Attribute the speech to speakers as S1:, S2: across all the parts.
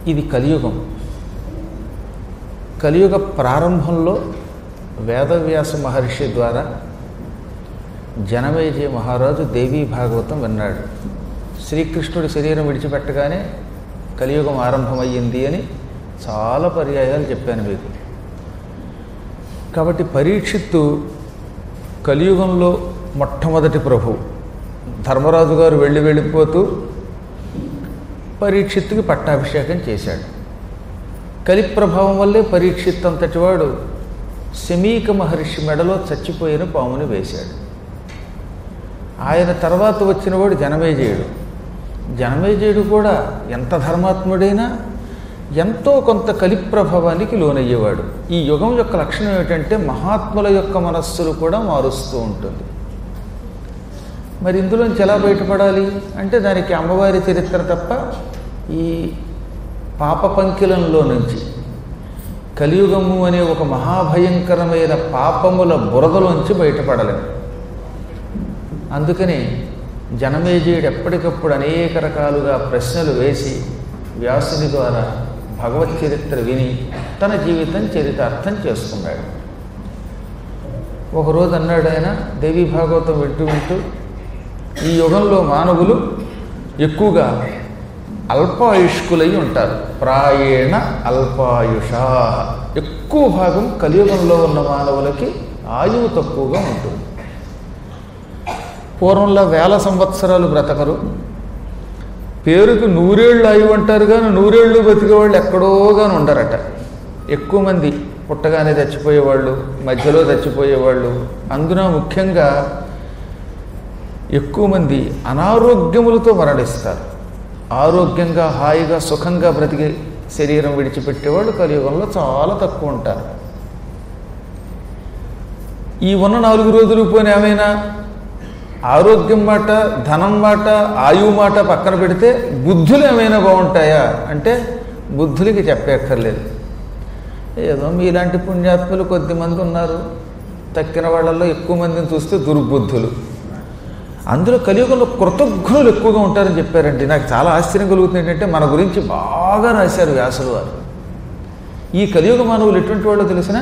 S1: ఇది కలియుగం కలియుగ ప్రారంభంలో వేదవ్యాస మహర్షి ద్వారా జనమేజయ మహారాజు దేవీ భాగవతం విన్నాడు శ్రీకృష్ణుడి శరీరం విడిచిపెట్టగానే కలియుగం ఆరంభమయ్యింది అని చాలా పర్యాయాలు చెప్పాను మీకు కాబట్టి పరీక్షిత్తు కలియుగంలో మొట్టమొదటి ప్రభు ధర్మరాజు గారు వెళ్ళి వెళ్ళిపోతూ పరీక్షిత్తుకి పట్టాభిషేకం చేశాడు కలి ప్రభావం వల్లే పరీక్షిత్ అంతటి వాడు శమీక మహర్షి మెడలో చచ్చిపోయిన పాముని వేశాడు ఆయన తర్వాత వచ్చినవాడు జనమేజయుడు జనమేజయుడు కూడా ఎంత ధర్మాత్ముడైనా ఎంతో కొంత కలి ప్రభావానికి లోనయ్యేవాడు ఈ యుగం యొక్క లక్షణం ఏమిటంటే మహాత్ముల యొక్క మనస్సులు కూడా మారుస్తూ ఉంటుంది మరి ఇందులోంచి ఎలా బయటపడాలి అంటే దానికి అమ్మవారి చరిత్ర తప్ప ఈ పాప పంకిలంలో నుంచి కలియుగము అనే ఒక మహాభయంకరమైన పాపముల బురదలోంచి బయటపడలేము అందుకని జనమేజయుడు ఎప్పటికప్పుడు అనేక రకాలుగా ప్రశ్నలు వేసి వ్యాసుని ద్వారా భగవత్ చరిత్ర విని తన జీవితం చరితార్థం చేసుకున్నాడు ఒకరోజు అన్నాడు ఆయన దేవీ భాగవతం వింటూ వింటూ ఈ యుగంలో మానవులు ఎక్కువగా అల్పాయుష్కులై ఉంటారు ప్రాయేణ అల్పాయుషా ఎక్కువ భాగం కలియుగంలో ఉన్న మానవులకి ఆయువు తక్కువగా ఉంటుంది పూర్వంలో వేల సంవత్సరాలు బ్రతకరు పేరుకు నూరేళ్ళు ఆయువు అంటారు కానీ నూరేళ్ళు బతికే వాళ్ళు ఎక్కడో కానీ ఉండరట ఎక్కువ మంది పుట్టగానే చచ్చిపోయేవాళ్ళు మధ్యలో చచ్చిపోయేవాళ్ళు అందున ముఖ్యంగా ఎక్కువ మంది అనారోగ్యములతో మరణిస్తారు ఆరోగ్యంగా హాయిగా సుఖంగా బ్రతికి శరీరం విడిచిపెట్టేవాళ్ళు కలియుగంలో చాలా తక్కువ ఉంటారు ఈ ఉన్న నాలుగు రోజులు పోయిన ఏమైనా ఆరోగ్యం మాట ధనం మాట ఆయువు మాట పక్కన పెడితే బుద్ధులు ఏమైనా బాగుంటాయా అంటే బుద్ధులకి చెప్పక్కర్లేదు ఏదో మీలాంటి పుణ్యాత్ములు కొద్దిమంది ఉన్నారు తక్కిన వాళ్ళల్లో ఎక్కువ మందిని చూస్తే దుర్బుద్ధులు అందులో కలియుగంలో కృతజ్ఞులు ఎక్కువగా ఉంటారని చెప్పారండి నాకు చాలా ఆశ్చర్యం కలుగుతుంది ఏంటంటే మన గురించి బాగా రాశారు వ్యాసులు వారు ఈ కలియుగ మానవులు ఎటువంటి వాళ్ళో తెలిసిన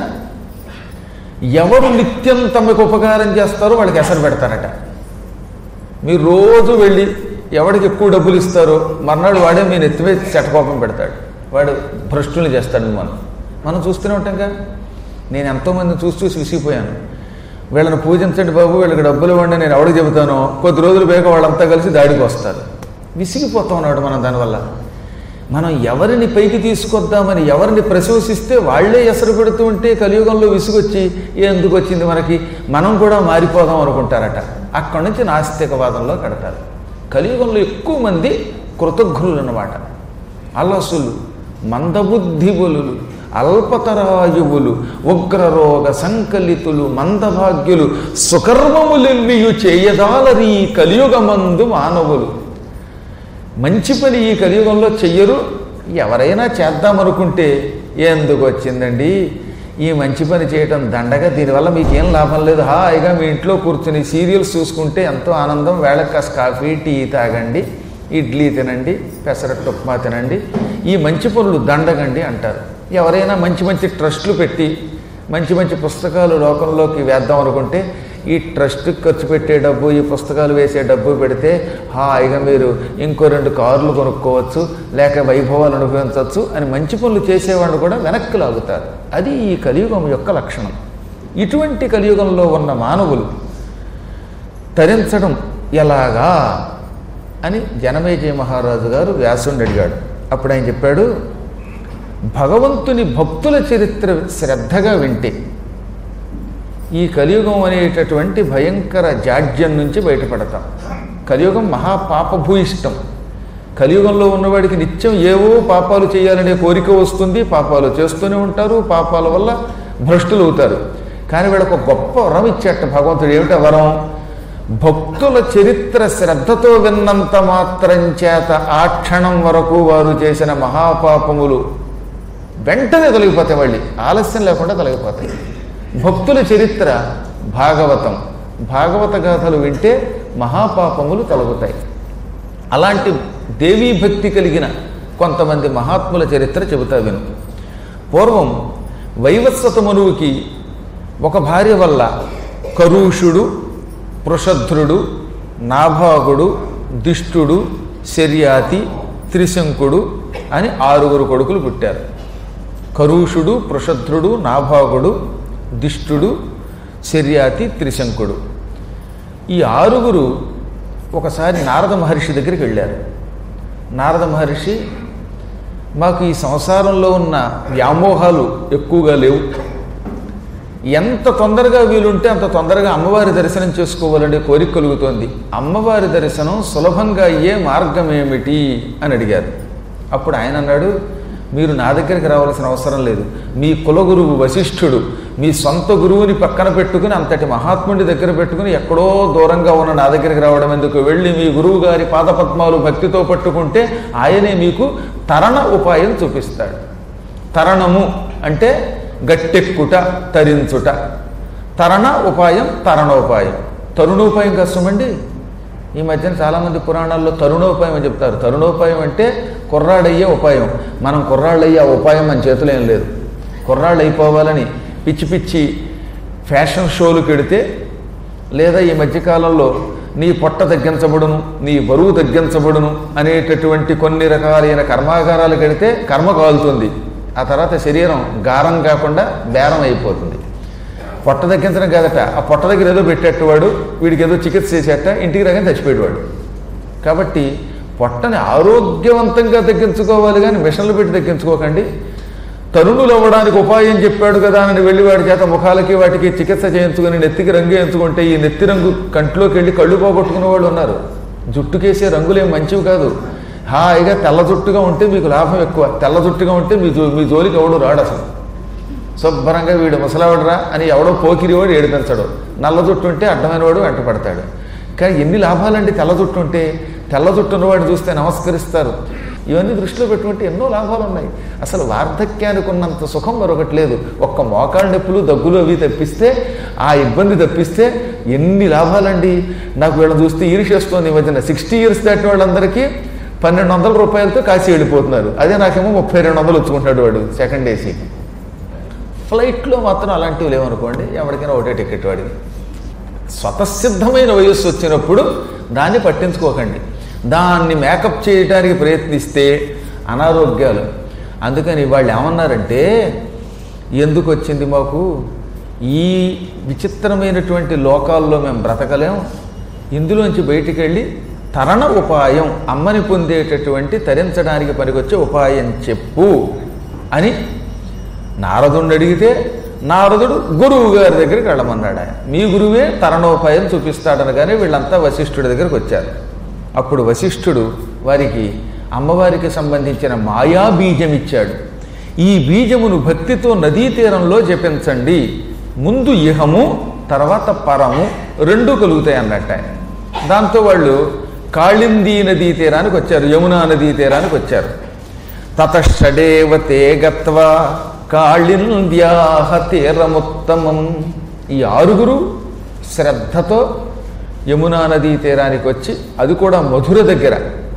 S1: ఎవరు నిత్యం తమకు ఉపకారం చేస్తారో వాళ్ళకి ఎసరు పెడతారట మీరు రోజు వెళ్ళి ఎవడికి ఎక్కువ డబ్బులు ఇస్తారో మర్నాడు వాడే మీ నెత్తిమే చెటకోపం పెడతాడు వాడు భ్రష్టులు చేస్తాడు మనం మనం చూస్తూనే ఉంటాంగా నేను ఎంతోమందిని చూసి చూసి విసిగిపోయాను వీళ్ళని పూజించండి బాబు వీళ్ళకి డబ్బులు ఇవ్వండి నేను ఎవరికి చెబుతానో కొద్ది రోజులు బేక వాళ్ళంతా కలిసి దాడికి వస్తారు విసిగిపోతా ఉన్నాడు మనం దానివల్ల మనం ఎవరిని పైకి తీసుకొద్దామని ఎవరిని ప్రశంసిస్తే వాళ్లే ఎసరు పెడుతూ ఉంటే కలియుగంలో విసుగొచ్చి ఎందుకు వచ్చింది మనకి మనం కూడా మారిపోదాం అనుకుంటారట అక్కడి నుంచి నాస్తికవాదంలో కడతారు కలియుగంలో ఎక్కువ మంది కృతజ్ఞులు అన్నమాట అలసులు మందబుద్ధిబులు అల్పతరాయువులు ఉగ్రరోగ సంకలితులు మందభాగ్యులు సుకర్మములెల్లియు చేయదాలరి కలియుగమందు మానవులు మంచి పని ఈ కలియుగంలో చెయ్యరు ఎవరైనా చేద్దామనుకుంటే ఎందుకు వచ్చిందండి ఈ మంచి పని చేయటం దండగా దీనివల్ల మీకు ఏం లాభం లేదు హాయిగా మీ ఇంట్లో కూర్చుని సీరియల్స్ చూసుకుంటే ఎంతో ఆనందం వేళకి కాస్త కాఫీ టీ తాగండి ఇడ్లీ తినండి పెసరట్టు ఉప్మా తినండి ఈ మంచి పనులు దండగండి అంటారు ఎవరైనా మంచి మంచి ట్రస్టులు పెట్టి మంచి మంచి పుస్తకాలు లోకంలోకి వేద్దాం అనుకుంటే ఈ ట్రస్ట్కి ఖర్చు పెట్టే డబ్బు ఈ పుస్తకాలు వేసే డబ్బు పెడితే హాయిగా మీరు ఇంకో రెండు కార్లు కొనుక్కోవచ్చు లేక వైభవాలు అనుభవించవచ్చు అని మంచి పనులు చేసేవాళ్ళు కూడా వెనక్కి లాగుతారు అది ఈ కలియుగం యొక్క లక్షణం ఇటువంటి కలియుగంలో ఉన్న మానవులు తరించడం ఎలాగా అని జనమేజయ మహారాజు గారు వ్యాసుని అడిగాడు అప్పుడు ఆయన చెప్పాడు భగవంతుని భక్తుల చరిత్ర శ్రద్ధగా వింటే ఈ కలియుగం అనేటటువంటి భయంకర జాడ్యం నుంచి బయటపడతాం కలియుగం మహాపాపభూయిష్టం కలియుగంలో ఉన్నవాడికి నిత్యం ఏవో పాపాలు చేయాలనే కోరిక వస్తుంది పాపాలు చేస్తూనే ఉంటారు పాపాల వల్ల భ్రష్టులు అవుతారు కానీ వీళ్ళకు ఒక గొప్ప వరం ఇచ్చేట భగవంతుడు ఏమిటా వరం భక్తుల చరిత్ర శ్రద్ధతో విన్నంత మాత్రం చేత ఆ క్షణం వరకు వారు చేసిన మహాపాపములు వెంటనే తొలగిపోతాయి వాళ్ళు ఆలస్యం లేకుండా తొలగిపోతాయి భక్తుల చరిత్ర భాగవతం భాగవత గాథలు వింటే మహాపాపములు తొలగుతాయి అలాంటి దేవీ భక్తి కలిగిన కొంతమంది మహాత్ముల చరిత్ర చెబుతా విను పూర్వం వైవస్వత మనువుకి ఒక భార్య వల్ల కరూషుడు పృషధ్రుడు నాభాగుడు దిష్టుడు శర్యాతి త్రిశంకుడు అని ఆరుగురు కొడుకులు పుట్టారు కరూషుడు పృషధ్రుడు నాభాగుడు దిష్టుడు శర్యాతి త్రిశంకుడు ఈ ఆరుగురు ఒకసారి నారద మహర్షి దగ్గరికి వెళ్ళారు నారద మహర్షి మాకు ఈ సంసారంలో ఉన్న వ్యామోహాలు ఎక్కువగా లేవు ఎంత తొందరగా వీలుంటే అంత తొందరగా అమ్మవారి దర్శనం చేసుకోవాలనే కోరిక కలుగుతోంది అమ్మవారి దర్శనం సులభంగా అయ్యే మార్గం ఏమిటి అని అడిగారు అప్పుడు ఆయన అన్నాడు మీరు నా దగ్గరికి రావాల్సిన అవసరం లేదు మీ కులగురువు వశిష్ఠుడు మీ సొంత గురువుని పక్కన పెట్టుకుని అంతటి మహాత్ముడి దగ్గర పెట్టుకుని ఎక్కడో దూరంగా ఉన్న నా దగ్గరికి రావడం ఎందుకు వెళ్ళి మీ గురువు గారి పాదపద్మాలు భక్తితో పట్టుకుంటే ఆయనే మీకు తరణ ఉపాయం చూపిస్తాడు తరణము అంటే గట్టెక్కుట తరించుట తరణ ఉపాయం తరణోపాయం తరుణోపాయం కష్టమండి ఈ మధ్యన చాలామంది పురాణాల్లో తరుణోపాయం అని చెప్తారు తరుణోపాయం అంటే కుర్రాడయ్యే ఉపాయం మనం కుర్రాళ్ళయ్యే ఆ ఉపాయం మన చేతిలో ఏం లేదు కుర్రాళ్ళు అయిపోవాలని పిచ్చి పిచ్చి ఫ్యాషన్ షోలు పెడితే లేదా ఈ మధ్యకాలంలో నీ పొట్ట తగ్గించబడును నీ బరువు తగ్గించబడును అనేటటువంటి కొన్ని రకాలైన కర్మాగారాలు కడితే కర్మ కాలుతుంది ఆ తర్వాత శరీరం గారం కాకుండా బేరం అయిపోతుంది పొట్ట తగ్గించడం కాదట ఆ పొట్ట దగ్గర ఏదో పెట్టేటవాడు వీడికి ఏదో చికిత్స చేసేట ఇంటికి రాగానే చచ్చిపోయేవాడు కాబట్టి పొట్టని ఆరోగ్యవంతంగా తగ్గించుకోవాలి కానీ మిషన్లు పెట్టి తగ్గించుకోకండి తరుణులు అవ్వడానికి ఉపాయం చెప్పాడు కదా అని వెళ్ళి వాడి చేత ముఖాలకి వాటికి చికిత్స చేయించుకుని నెత్తికి రంగు వేయించుకుంటే ఈ నెత్తి రంగు కంట్లోకి వెళ్ళి కళ్ళు పోగొట్టుకునే వాళ్ళు ఉన్నారు జుట్టుకేసే రంగులు ఏం మంచివి కాదు హాయిగా తెల్ల జుట్టుగా ఉంటే మీకు లాభం ఎక్కువ తెల్ల జుట్టుగా ఉంటే మీ జో మీ జోలికి ఎవడు రాడు అసలు శుభ్రంగా వీడు ముసలావడరా అని ఎవడో పోకిరివాడు ఏడిపించడు నల్ల జుట్టు ఉంటే అడ్డమైన వాడు వెంట పడతాడు కానీ ఎన్ని లాభాలండి తెల్ల జుట్టు ఉంటే తెల్ల జుట్టు ఉన్నవాడు చూస్తే నమస్కరిస్తారు ఇవన్నీ దృష్టిలో పెట్టుకుంటే ఎన్నో లాభాలు ఉన్నాయి అసలు వార్ధక్యానికి ఉన్నంత సుఖం మరొకటి లేదు ఒక్క మోకాళ్ళ నొప్పులు దగ్గులు అవి తప్పిస్తే ఆ ఇబ్బంది తప్పిస్తే ఎన్ని లాభాలండి నాకు వీళ్ళని చూస్తే ఈర్షేస్తోంది ఈ మధ్యన సిక్స్టీ ఇయర్స్ దాటిన వాళ్ళందరికీ పన్నెండు వందల రూపాయలతో కాశీ వెళ్ళిపోతున్నారు అదే నాకేమో ముప్పై రెండు వందలు వచ్చుకుంటాడు వాడు సెకండ్ ఏసీకి ఫ్లైట్లో మాత్రం అలాంటివి లేవనుకోండి ఎవరికైనా ఒకటే టికెట్ వాడికి స్వతసిద్ధమైన వయస్సు వచ్చినప్పుడు దాన్ని పట్టించుకోకండి దాన్ని మేకప్ చేయడానికి ప్రయత్నిస్తే అనారోగ్యాలు అందుకని వాళ్ళు ఏమన్నారంటే ఎందుకు వచ్చింది మాకు ఈ విచిత్రమైనటువంటి లోకాల్లో మేము బ్రతకలేం ఇందులోంచి బయటికి వెళ్ళి తరణ ఉపాయం అమ్మని పొందేటటువంటి తరించడానికి పనికొచ్చే ఉపాయం చెప్పు అని నారదుడిని అడిగితే నారదుడు గురువు గారి దగ్గరికి వెళ్ళమన్నాడు ఆయన మీ గురువే తరణోపాయం చూపిస్తాడనగానే వీళ్ళంతా వశిష్ఠుడి దగ్గరికి వచ్చారు అప్పుడు వశిష్ఠుడు వారికి అమ్మవారికి సంబంధించిన మాయా బీజం ఇచ్చాడు ఈ బీజమును భక్తితో నదీ తీరంలో జపించండి ముందు ఇహము తర్వాత పరము రెండు కలుగుతాయి అన్నట్టు ఆయన దాంతో వాళ్ళు కాళిందీ నదీ తీరానికి వచ్చారు యమునా నదీ తీరానికి వచ్చారు తతషడేవ తే గత్వా కాళింద్యాహ తీరముత్తమం ఈ ఆరుగురు శ్రద్ధతో యమునా నదీ తీరానికి వచ్చి అది కూడా మధుర దగ్గర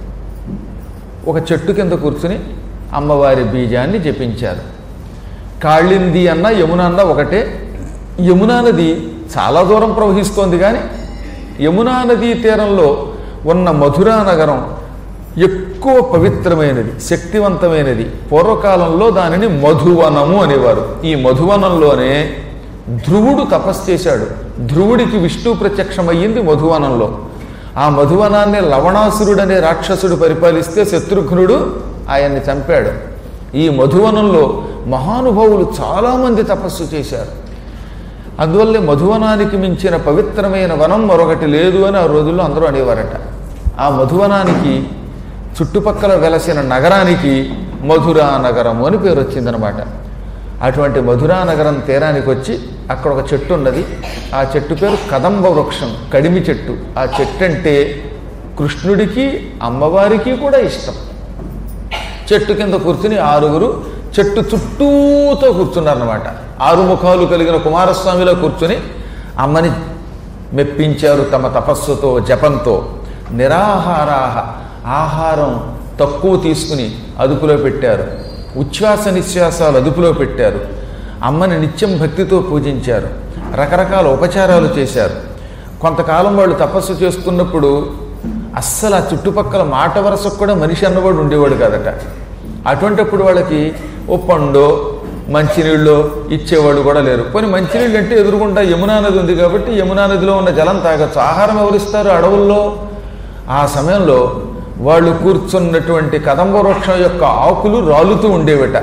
S1: ఒక చెట్టు కింద కూర్చుని అమ్మవారి బీజాన్ని జపించారు కాళింది అన్న యమున అన్న ఒకటే యమునా నది చాలా దూరం ప్రవహిస్తోంది కానీ యమునా నదీ తీరంలో ఉన్న మధురా నగరం ఎక్కువ పవిత్రమైనది శక్తివంతమైనది పూర్వకాలంలో దానిని మధువనము అనేవారు ఈ మధువనంలోనే ధ్రువుడు తపస్సు చేశాడు ధ్రువుడికి విష్ణు ప్రత్యక్షమయ్యింది మధువనంలో ఆ మధువనాన్ని లవణాసురుడనే రాక్షసుడు పరిపాలిస్తే శత్రుఘ్నుడు ఆయన్ని చంపాడు ఈ మధువనంలో మహానుభావులు చాలామంది తపస్సు చేశారు అందువల్లే మధువనానికి మించిన పవిత్రమైన వనం మరొకటి లేదు అని ఆ రోజుల్లో అందరూ అనేవారట ఆ మధువనానికి చుట్టుపక్కల వెలసిన నగరానికి మధురా నగరము అని పేరు వచ్చిందనమాట అటువంటి మధురా నగరం తీరానికి వచ్చి అక్కడ ఒక చెట్టు ఉన్నది ఆ చెట్టు పేరు కదంబ వృక్షం కడిమి చెట్టు ఆ చెట్టు అంటే కృష్ణుడికి అమ్మవారికి కూడా ఇష్టం చెట్టు కింద కూర్చుని ఆరుగురు చెట్టు చుట్టూతో కూర్చున్నారన్నమాట ఆరు ముఖాలు కలిగిన కుమారస్వామిలో కూర్చుని అమ్మని మెప్పించారు తమ తపస్సుతో జపంతో నిరాహారాహ ఆహారం తక్కువ తీసుకుని అదుపులో పెట్టారు ఉచ్ఛ్వాస నిశ్వాసాలు అదుపులో పెట్టారు అమ్మని నిత్యం భక్తితో పూజించారు రకరకాల ఉపచారాలు చేశారు కొంతకాలం వాళ్ళు తపస్సు చేస్తున్నప్పుడు అస్సలు ఆ చుట్టుపక్కల మాట వరసకు కూడా మనిషి అన్నవాడు ఉండేవాడు కాదట అటువంటిప్పుడు వాళ్ళకి ఓ పండో మంచినీళ్ళు ఇచ్చేవాడు కూడా లేరు కొన్ని మంచినీళ్ళు అంటే ఎదురుకుంటా యమునా నది ఉంది కాబట్టి యమునా నదిలో ఉన్న జలం తాగొచ్చు ఆహారం ఎవరిస్తారు అడవుల్లో ఆ సమయంలో వాళ్ళు కూర్చున్నటువంటి కదంబ వృక్షం యొక్క ఆకులు రాలుతూ ఉండేవట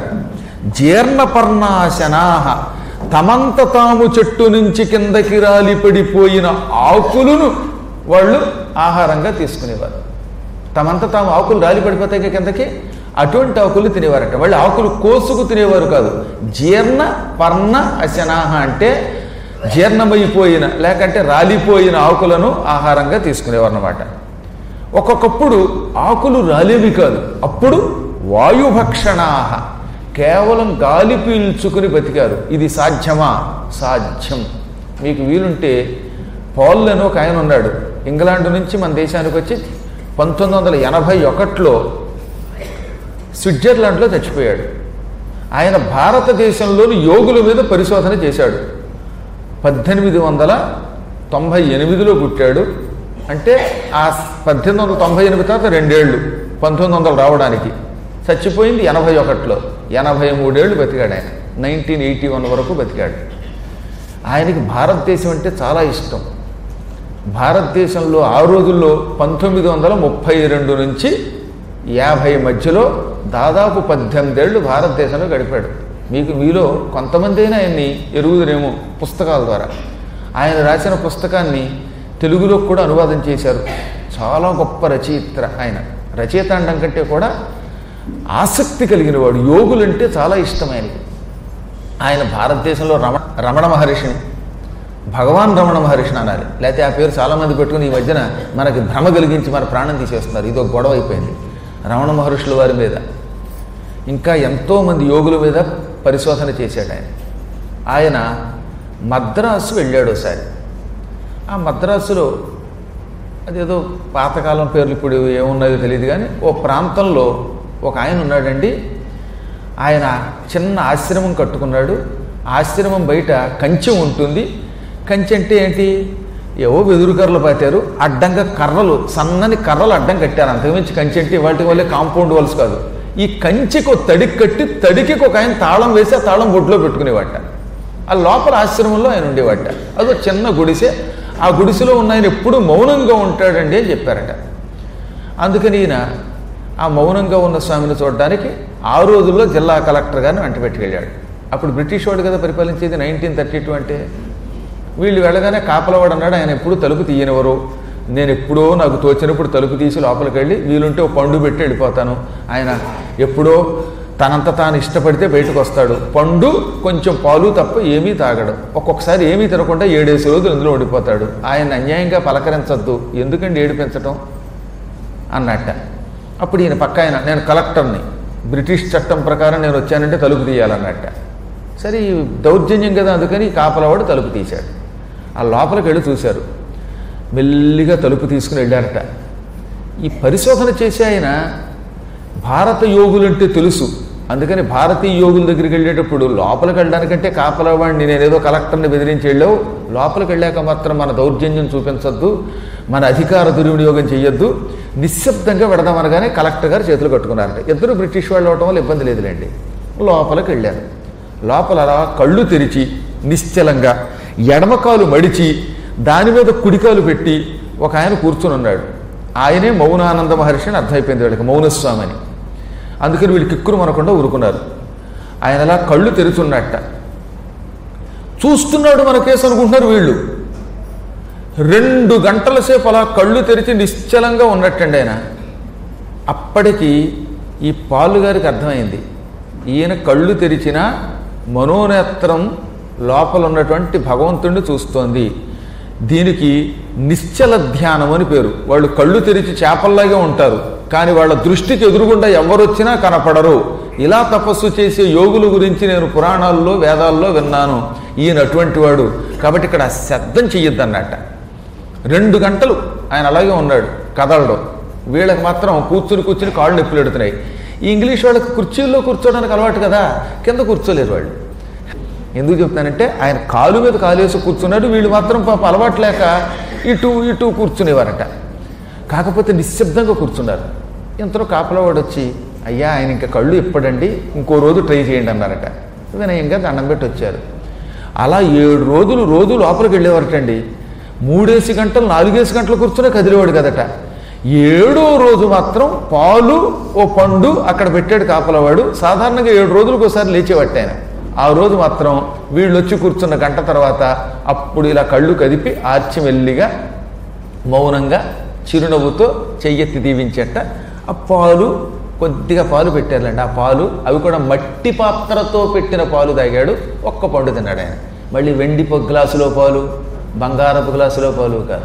S1: జీర్ణపర్ణాశనాహ తమంత తాము చెట్టు నుంచి కిందకి రాలి పడిపోయిన ఆకులను వాళ్ళు ఆహారంగా తీసుకునేవారు తమంత తాము ఆకులు రాలి పడిపోతాయి కదా కిందకి అటువంటి ఆకులు తినేవారట వాళ్ళు ఆకులు కోసుకు తినేవారు కాదు జీర్ణ పర్ణ అశనాహ అంటే జీర్ణమైపోయిన లేకంటే రాలిపోయిన ఆకులను ఆహారంగా తీసుకునేవారు అన్నమాట ఒక్కొక్కప్పుడు ఆకులు రాలేవి కాదు అప్పుడు వాయుభక్షణాహ కేవలం గాలి పీల్చుకుని బతికారు ఇది సాధ్యమా సాధ్యం మీకు వీలుంటే పాల్ అని ఒక ఆయన ఉన్నాడు ఇంగ్లాండ్ నుంచి మన దేశానికి వచ్చి పంతొమ్మిది వందల ఎనభై ఒకటిలో స్విట్జర్లాండ్లో చచ్చిపోయాడు ఆయన భారతదేశంలోని యోగుల మీద పరిశోధన చేశాడు పద్దెనిమిది వందల తొంభై ఎనిమిదిలో పుట్టాడు అంటే ఆ పద్దెనిమిది వందల తొంభై ఎనిమిది తర్వాత రెండేళ్ళు పంతొమ్మిది వందలు రావడానికి చచ్చిపోయింది ఎనభై ఒకటిలో ఎనభై మూడేళ్ళు బతికాడు ఆయన నైన్టీన్ ఎయిటీ వన్ వరకు బతికాడు ఆయనకి భారతదేశం అంటే చాలా ఇష్టం భారతదేశంలో ఆ రోజుల్లో పంతొమ్మిది వందల ముప్పై రెండు నుంచి యాభై మధ్యలో దాదాపు పద్దెనిమిదేళ్ళు భారతదేశంలో గడిపాడు మీకు మీలో కొంతమంది అయినా ఆయన్ని ఎరుగుదరేమో పుస్తకాల ద్వారా ఆయన రాసిన పుస్తకాన్ని తెలుగులో కూడా అనువాదం చేశారు చాలా గొప్ప రచయిత్ర ఆయన రచయిత అనడం కంటే కూడా ఆసక్తి కలిగిన వాడు యోగులంటే చాలా ఇష్టం ఆయనకి ఆయన భారతదేశంలో రమణ రమణ మహర్షిని భగవాన్ రమణ మహర్షిని అనాలి లేకపోతే ఆ పేరు చాలామంది పెట్టుకుని ఈ మధ్యన మనకి భ్రమ కలిగించి మన ప్రాణం తీసేస్తున్నారు ఇది ఒక గొడవ అయిపోయింది రమణ మహర్షుల వారి మీద ఇంకా ఎంతోమంది యోగుల మీద పరిశోధన చేశాడు ఆయన ఆయన మద్రాసు వెళ్ళాడు ఒకసారి ఆ మద్రాసులో అదేదో పాతకాలం పేర్లు ఇప్పుడు ఏమున్నాయో తెలియదు కానీ ఓ ప్రాంతంలో ఒక ఆయన ఉన్నాడండి ఆయన చిన్న ఆశ్రమం కట్టుకున్నాడు ఆశ్రమం బయట కంచె ఉంటుంది కంచె అంటే ఏంటి ఏవో వెదురు కర్రలు పాతారు అడ్డంగా కర్రలు సన్నని కర్రలు అడ్డం కట్టారు అంతకుమించి కంచె అంటే వాటి వల్లే కాంపౌండ్ వాల్స్ కాదు ఈ కంచెకి ఒక తడికి కట్టి తడికి ఒక ఆయన తాళం వేసి ఆ తాళం బొడ్లో పెట్టుకునేవాట ఆ లోపల ఆశ్రమంలో ఆయన ఉండేవాట అదో చిన్న గుడిసె ఆ గుడిసెలో ఉన్న ఆయన ఎప్పుడు మౌనంగా ఉంటాడండి అని చెప్పారట అందుకని ఈయన ఆ మౌనంగా ఉన్న స్వామిని చూడడానికి ఆ రోజుల్లో జిల్లా కలెక్టర్ గారిని వెంట పెట్టుకెళ్ళాడు అప్పుడు బ్రిటిష్ వాడు కదా పరిపాలించేది నైన్టీన్ థర్టీ టూ అంటే వీళ్ళు వెళ్ళగానే కాపలవాడు అన్నాడు ఆయన ఎప్పుడు తలుపు తీయనివ్వరు నేను ఎప్పుడో నాకు తోచినప్పుడు తలుపు తీసి లోపలికి వెళ్ళి వీలుంటే ఒక పండు పెట్టి వెళ్ళిపోతాను ఆయన ఎప్పుడో తనంత తాను ఇష్టపడితే బయటకు వస్తాడు పండు కొంచెం పాలు తప్ప ఏమీ తాగడు ఒక్కొక్కసారి ఏమీ తినకుండా ఏడేసి రోజులు ఇందులో ఉండిపోతాడు ఆయన అన్యాయంగా పలకరించద్దు ఎందుకండి ఏడిపించటం అన్నట్ట అప్పుడు ఈయన పక్క ఆయన నేను కలెక్టర్ని బ్రిటిష్ చట్టం ప్రకారం నేను వచ్చానంటే తలుపు తీయాలన్నట్ట సరే ఈ దౌర్జన్యం కదా అందుకని ఈ కాపలవాడు తలుపు తీశాడు ఆ లోపలికి వెళ్ళి చూశారు మెల్లిగా తలుపు తీసుకుని వెళ్ళారట ఈ పరిశోధన చేసే ఆయన భారత యోగులంటే తెలుసు అందుకని భారతీయ యోగుల దగ్గరికి వెళ్ళేటప్పుడు లోపలికి వెళ్ళడానికంటే కాపలవాడిని నేనేదో కలెక్టర్ని బెదిరించి వెళ్ళావు లోపలికి వెళ్ళాక మాత్రం మన దౌర్జన్యం చూపించొద్దు మన అధికార దుర్వినియోగం చేయొద్దు నిశ్శబ్దంగా వెడదామనగానే కలెక్టర్ గారు చేతులు కట్టుకున్నారట ఇద్దరు బ్రిటిష్ వాళ్ళు అవటం వల్ల ఇబ్బంది లేదులేండి లోపలికి వెళ్ళారు లోపల అలా కళ్ళు తెరిచి నిశ్చలంగా ఎడమకాలు మడిచి దాని మీద కుడికాలు పెట్టి ఒక ఆయన కూర్చుని ఉన్నాడు ఆయనే మౌనానంద మహర్షి అని అర్థమైపోయింది వీళ్ళకి మౌనస్వామి అని అందుకని వీళ్ళు కిక్కురు మనకుండా ఊరుకున్నారు ఆయన అలా కళ్ళు తెరుచున్నట్ట చూస్తున్నాడు మన కేసు అనుకుంటున్నారు వీళ్ళు రెండు గంటల సేపు అలా కళ్ళు తెరిచి నిశ్చలంగా ఉన్నట్టండి ఆయన అప్పటికి ఈ పాలు గారికి అర్థమైంది ఈయన కళ్ళు తెరిచిన మనోనేత్రం లోపల ఉన్నటువంటి భగవంతుడిని చూస్తోంది దీనికి నిశ్చల ధ్యానం అని పేరు వాళ్ళు కళ్ళు తెరిచి చేపల్లాగే ఉంటారు కానీ వాళ్ళ దృష్టికి ఎదురుగుండా ఎవరొచ్చినా కనపడరు ఇలా తపస్సు చేసే యోగుల గురించి నేను పురాణాల్లో వేదాల్లో విన్నాను ఈయన అటువంటి వాడు కాబట్టి ఇక్కడ శబ్దం చెయ్యొద్దన్నట్ట రెండు గంటలు ఆయన అలాగే ఉన్నాడు కదలడం వీళ్ళకి మాత్రం కూర్చుని కూర్చుని కాళ్ళు నొప్పులు పెడుతున్నాయి ఈ ఇంగ్లీష్ వాళ్ళకి కుర్చీల్లో కూర్చోడానికి అలవాటు కదా కింద కూర్చోలేరు వాళ్ళు ఎందుకు చెప్తానంటే ఆయన కాలు మీద కాలు వేసి కూర్చున్నాడు వీళ్ళు మాత్రం పాప అలవాటు లేక ఇటు ఇటు కూర్చునేవారట కాకపోతే నిశ్శబ్దంగా కూర్చున్నారు ఇంతలో కాపలవాడు వచ్చి అయ్యా ఆయన ఇంకా కళ్ళు ఇప్పడండి ఇంకో రోజు ట్రై చేయండి అన్నారట వినయంగా దండం పెట్టి వచ్చారు అలా ఏడు రోజులు రోజు లోపలికి వెళ్ళేవారటండి మూడేసి గంటలు నాలుగేసి గంటలు కూర్చునే కదిలేవాడు కదట ఏడో రోజు మాత్రం పాలు ఓ పండు అక్కడ పెట్టాడు కాపలవాడు సాధారణంగా ఏడు రోజులకు ఒకసారి లేచేవాట ఆయన ఆ రోజు మాత్రం వీళ్ళు వచ్చి కూర్చున్న గంట తర్వాత అప్పుడు ఇలా కళ్ళు కదిపి ఆర్చి మెల్లిగా మౌనంగా చిరునవ్వుతో చెయ్యెత్తి దీవించట ఆ పాలు కొద్దిగా పాలు పెట్టారులేండి ఆ పాలు అవి కూడా మట్టి పాత్రతో పెట్టిన పాలు తాగాడు ఒక్క పండు తిన్నాడు ఆయన మళ్ళీ వెండి పొ- గ్లాసులో పాలు బంగారపు గ్లాసులో పాలు కాదు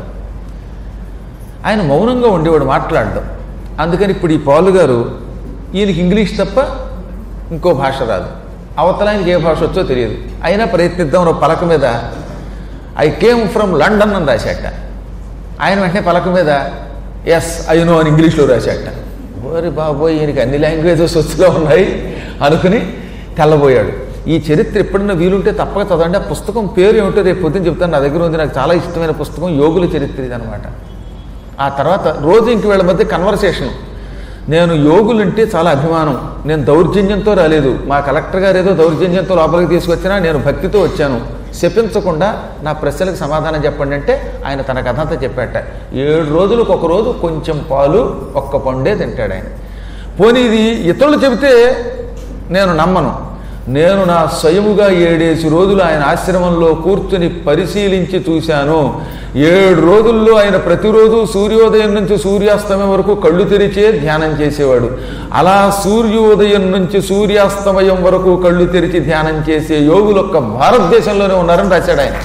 S1: ఆయన మౌనంగా ఉండేవాడు మాట్లాడడం అందుకని ఇప్పుడు ఈ పాలు గారు ఈయనకి ఇంగ్లీష్ తప్ప ఇంకో భాష రాదు అవతల ఆయనకి ఏ భాష వచ్చో తెలియదు అయినా ప్రయత్నిద్దాం ఓ పలక మీద ఐ కేమ్ ఫ్రమ్ లండన్ అని రాశాట ఆయన వెంటనే పలక మీద ఎస్ ఐ నో అని ఇంగ్లీష్లో రాశాట ఓరి బాబోయ్ ఈయనకి అన్ని లాంగ్వేజెస్ వచ్చుగా ఉన్నాయి అనుకుని తెల్లబోయాడు ఈ చరిత్ర ఎప్పుడన్నా వీలుంటే తప్పక చదవండి ఆ పుస్తకం పేరు ఏమిటో రేపు పొద్దున్న చెప్తాను నా దగ్గర ఉంది నాకు చాలా ఇష్టమైన పుస్తకం యోగుల చరిత్ర ఇది అనమాట ఆ తర్వాత రోజు ఇంక వీళ్ళ మధ్య కన్వర్సేషన్ నేను యోగులంటే చాలా అభిమానం నేను దౌర్జన్యంతో రాలేదు మా కలెక్టర్ గారు ఏదో దౌర్జన్యంతో లోపలికి తీసుకొచ్చినా నేను భక్తితో వచ్చాను శపించకుండా నా ప్రశ్నలకు సమాధానం చెప్పండి అంటే ఆయన తన కథ అంతా చెప్పాట ఏడు రోజులకు ఒక రోజు కొంచెం పాలు ఒక్క పండే తింటాడు ఆయన పోనీ ఇది ఇతరులు చెబితే నేను నమ్మను నేను నా స్వయముగా ఏడేసి రోజులు ఆయన ఆశ్రమంలో కూర్చుని పరిశీలించి చూశాను ఏడు రోజుల్లో ఆయన ప్రతిరోజు సూర్యోదయం నుంచి సూర్యాస్తమయం వరకు కళ్ళు తెరిచే ధ్యానం చేసేవాడు అలా సూర్యోదయం నుంచి సూర్యాస్తమయం వరకు కళ్ళు తెరిచి ధ్యానం చేసే యోగులు ఒక్క భారతదేశంలోనే ఉన్నారని రాశాడు ఆయన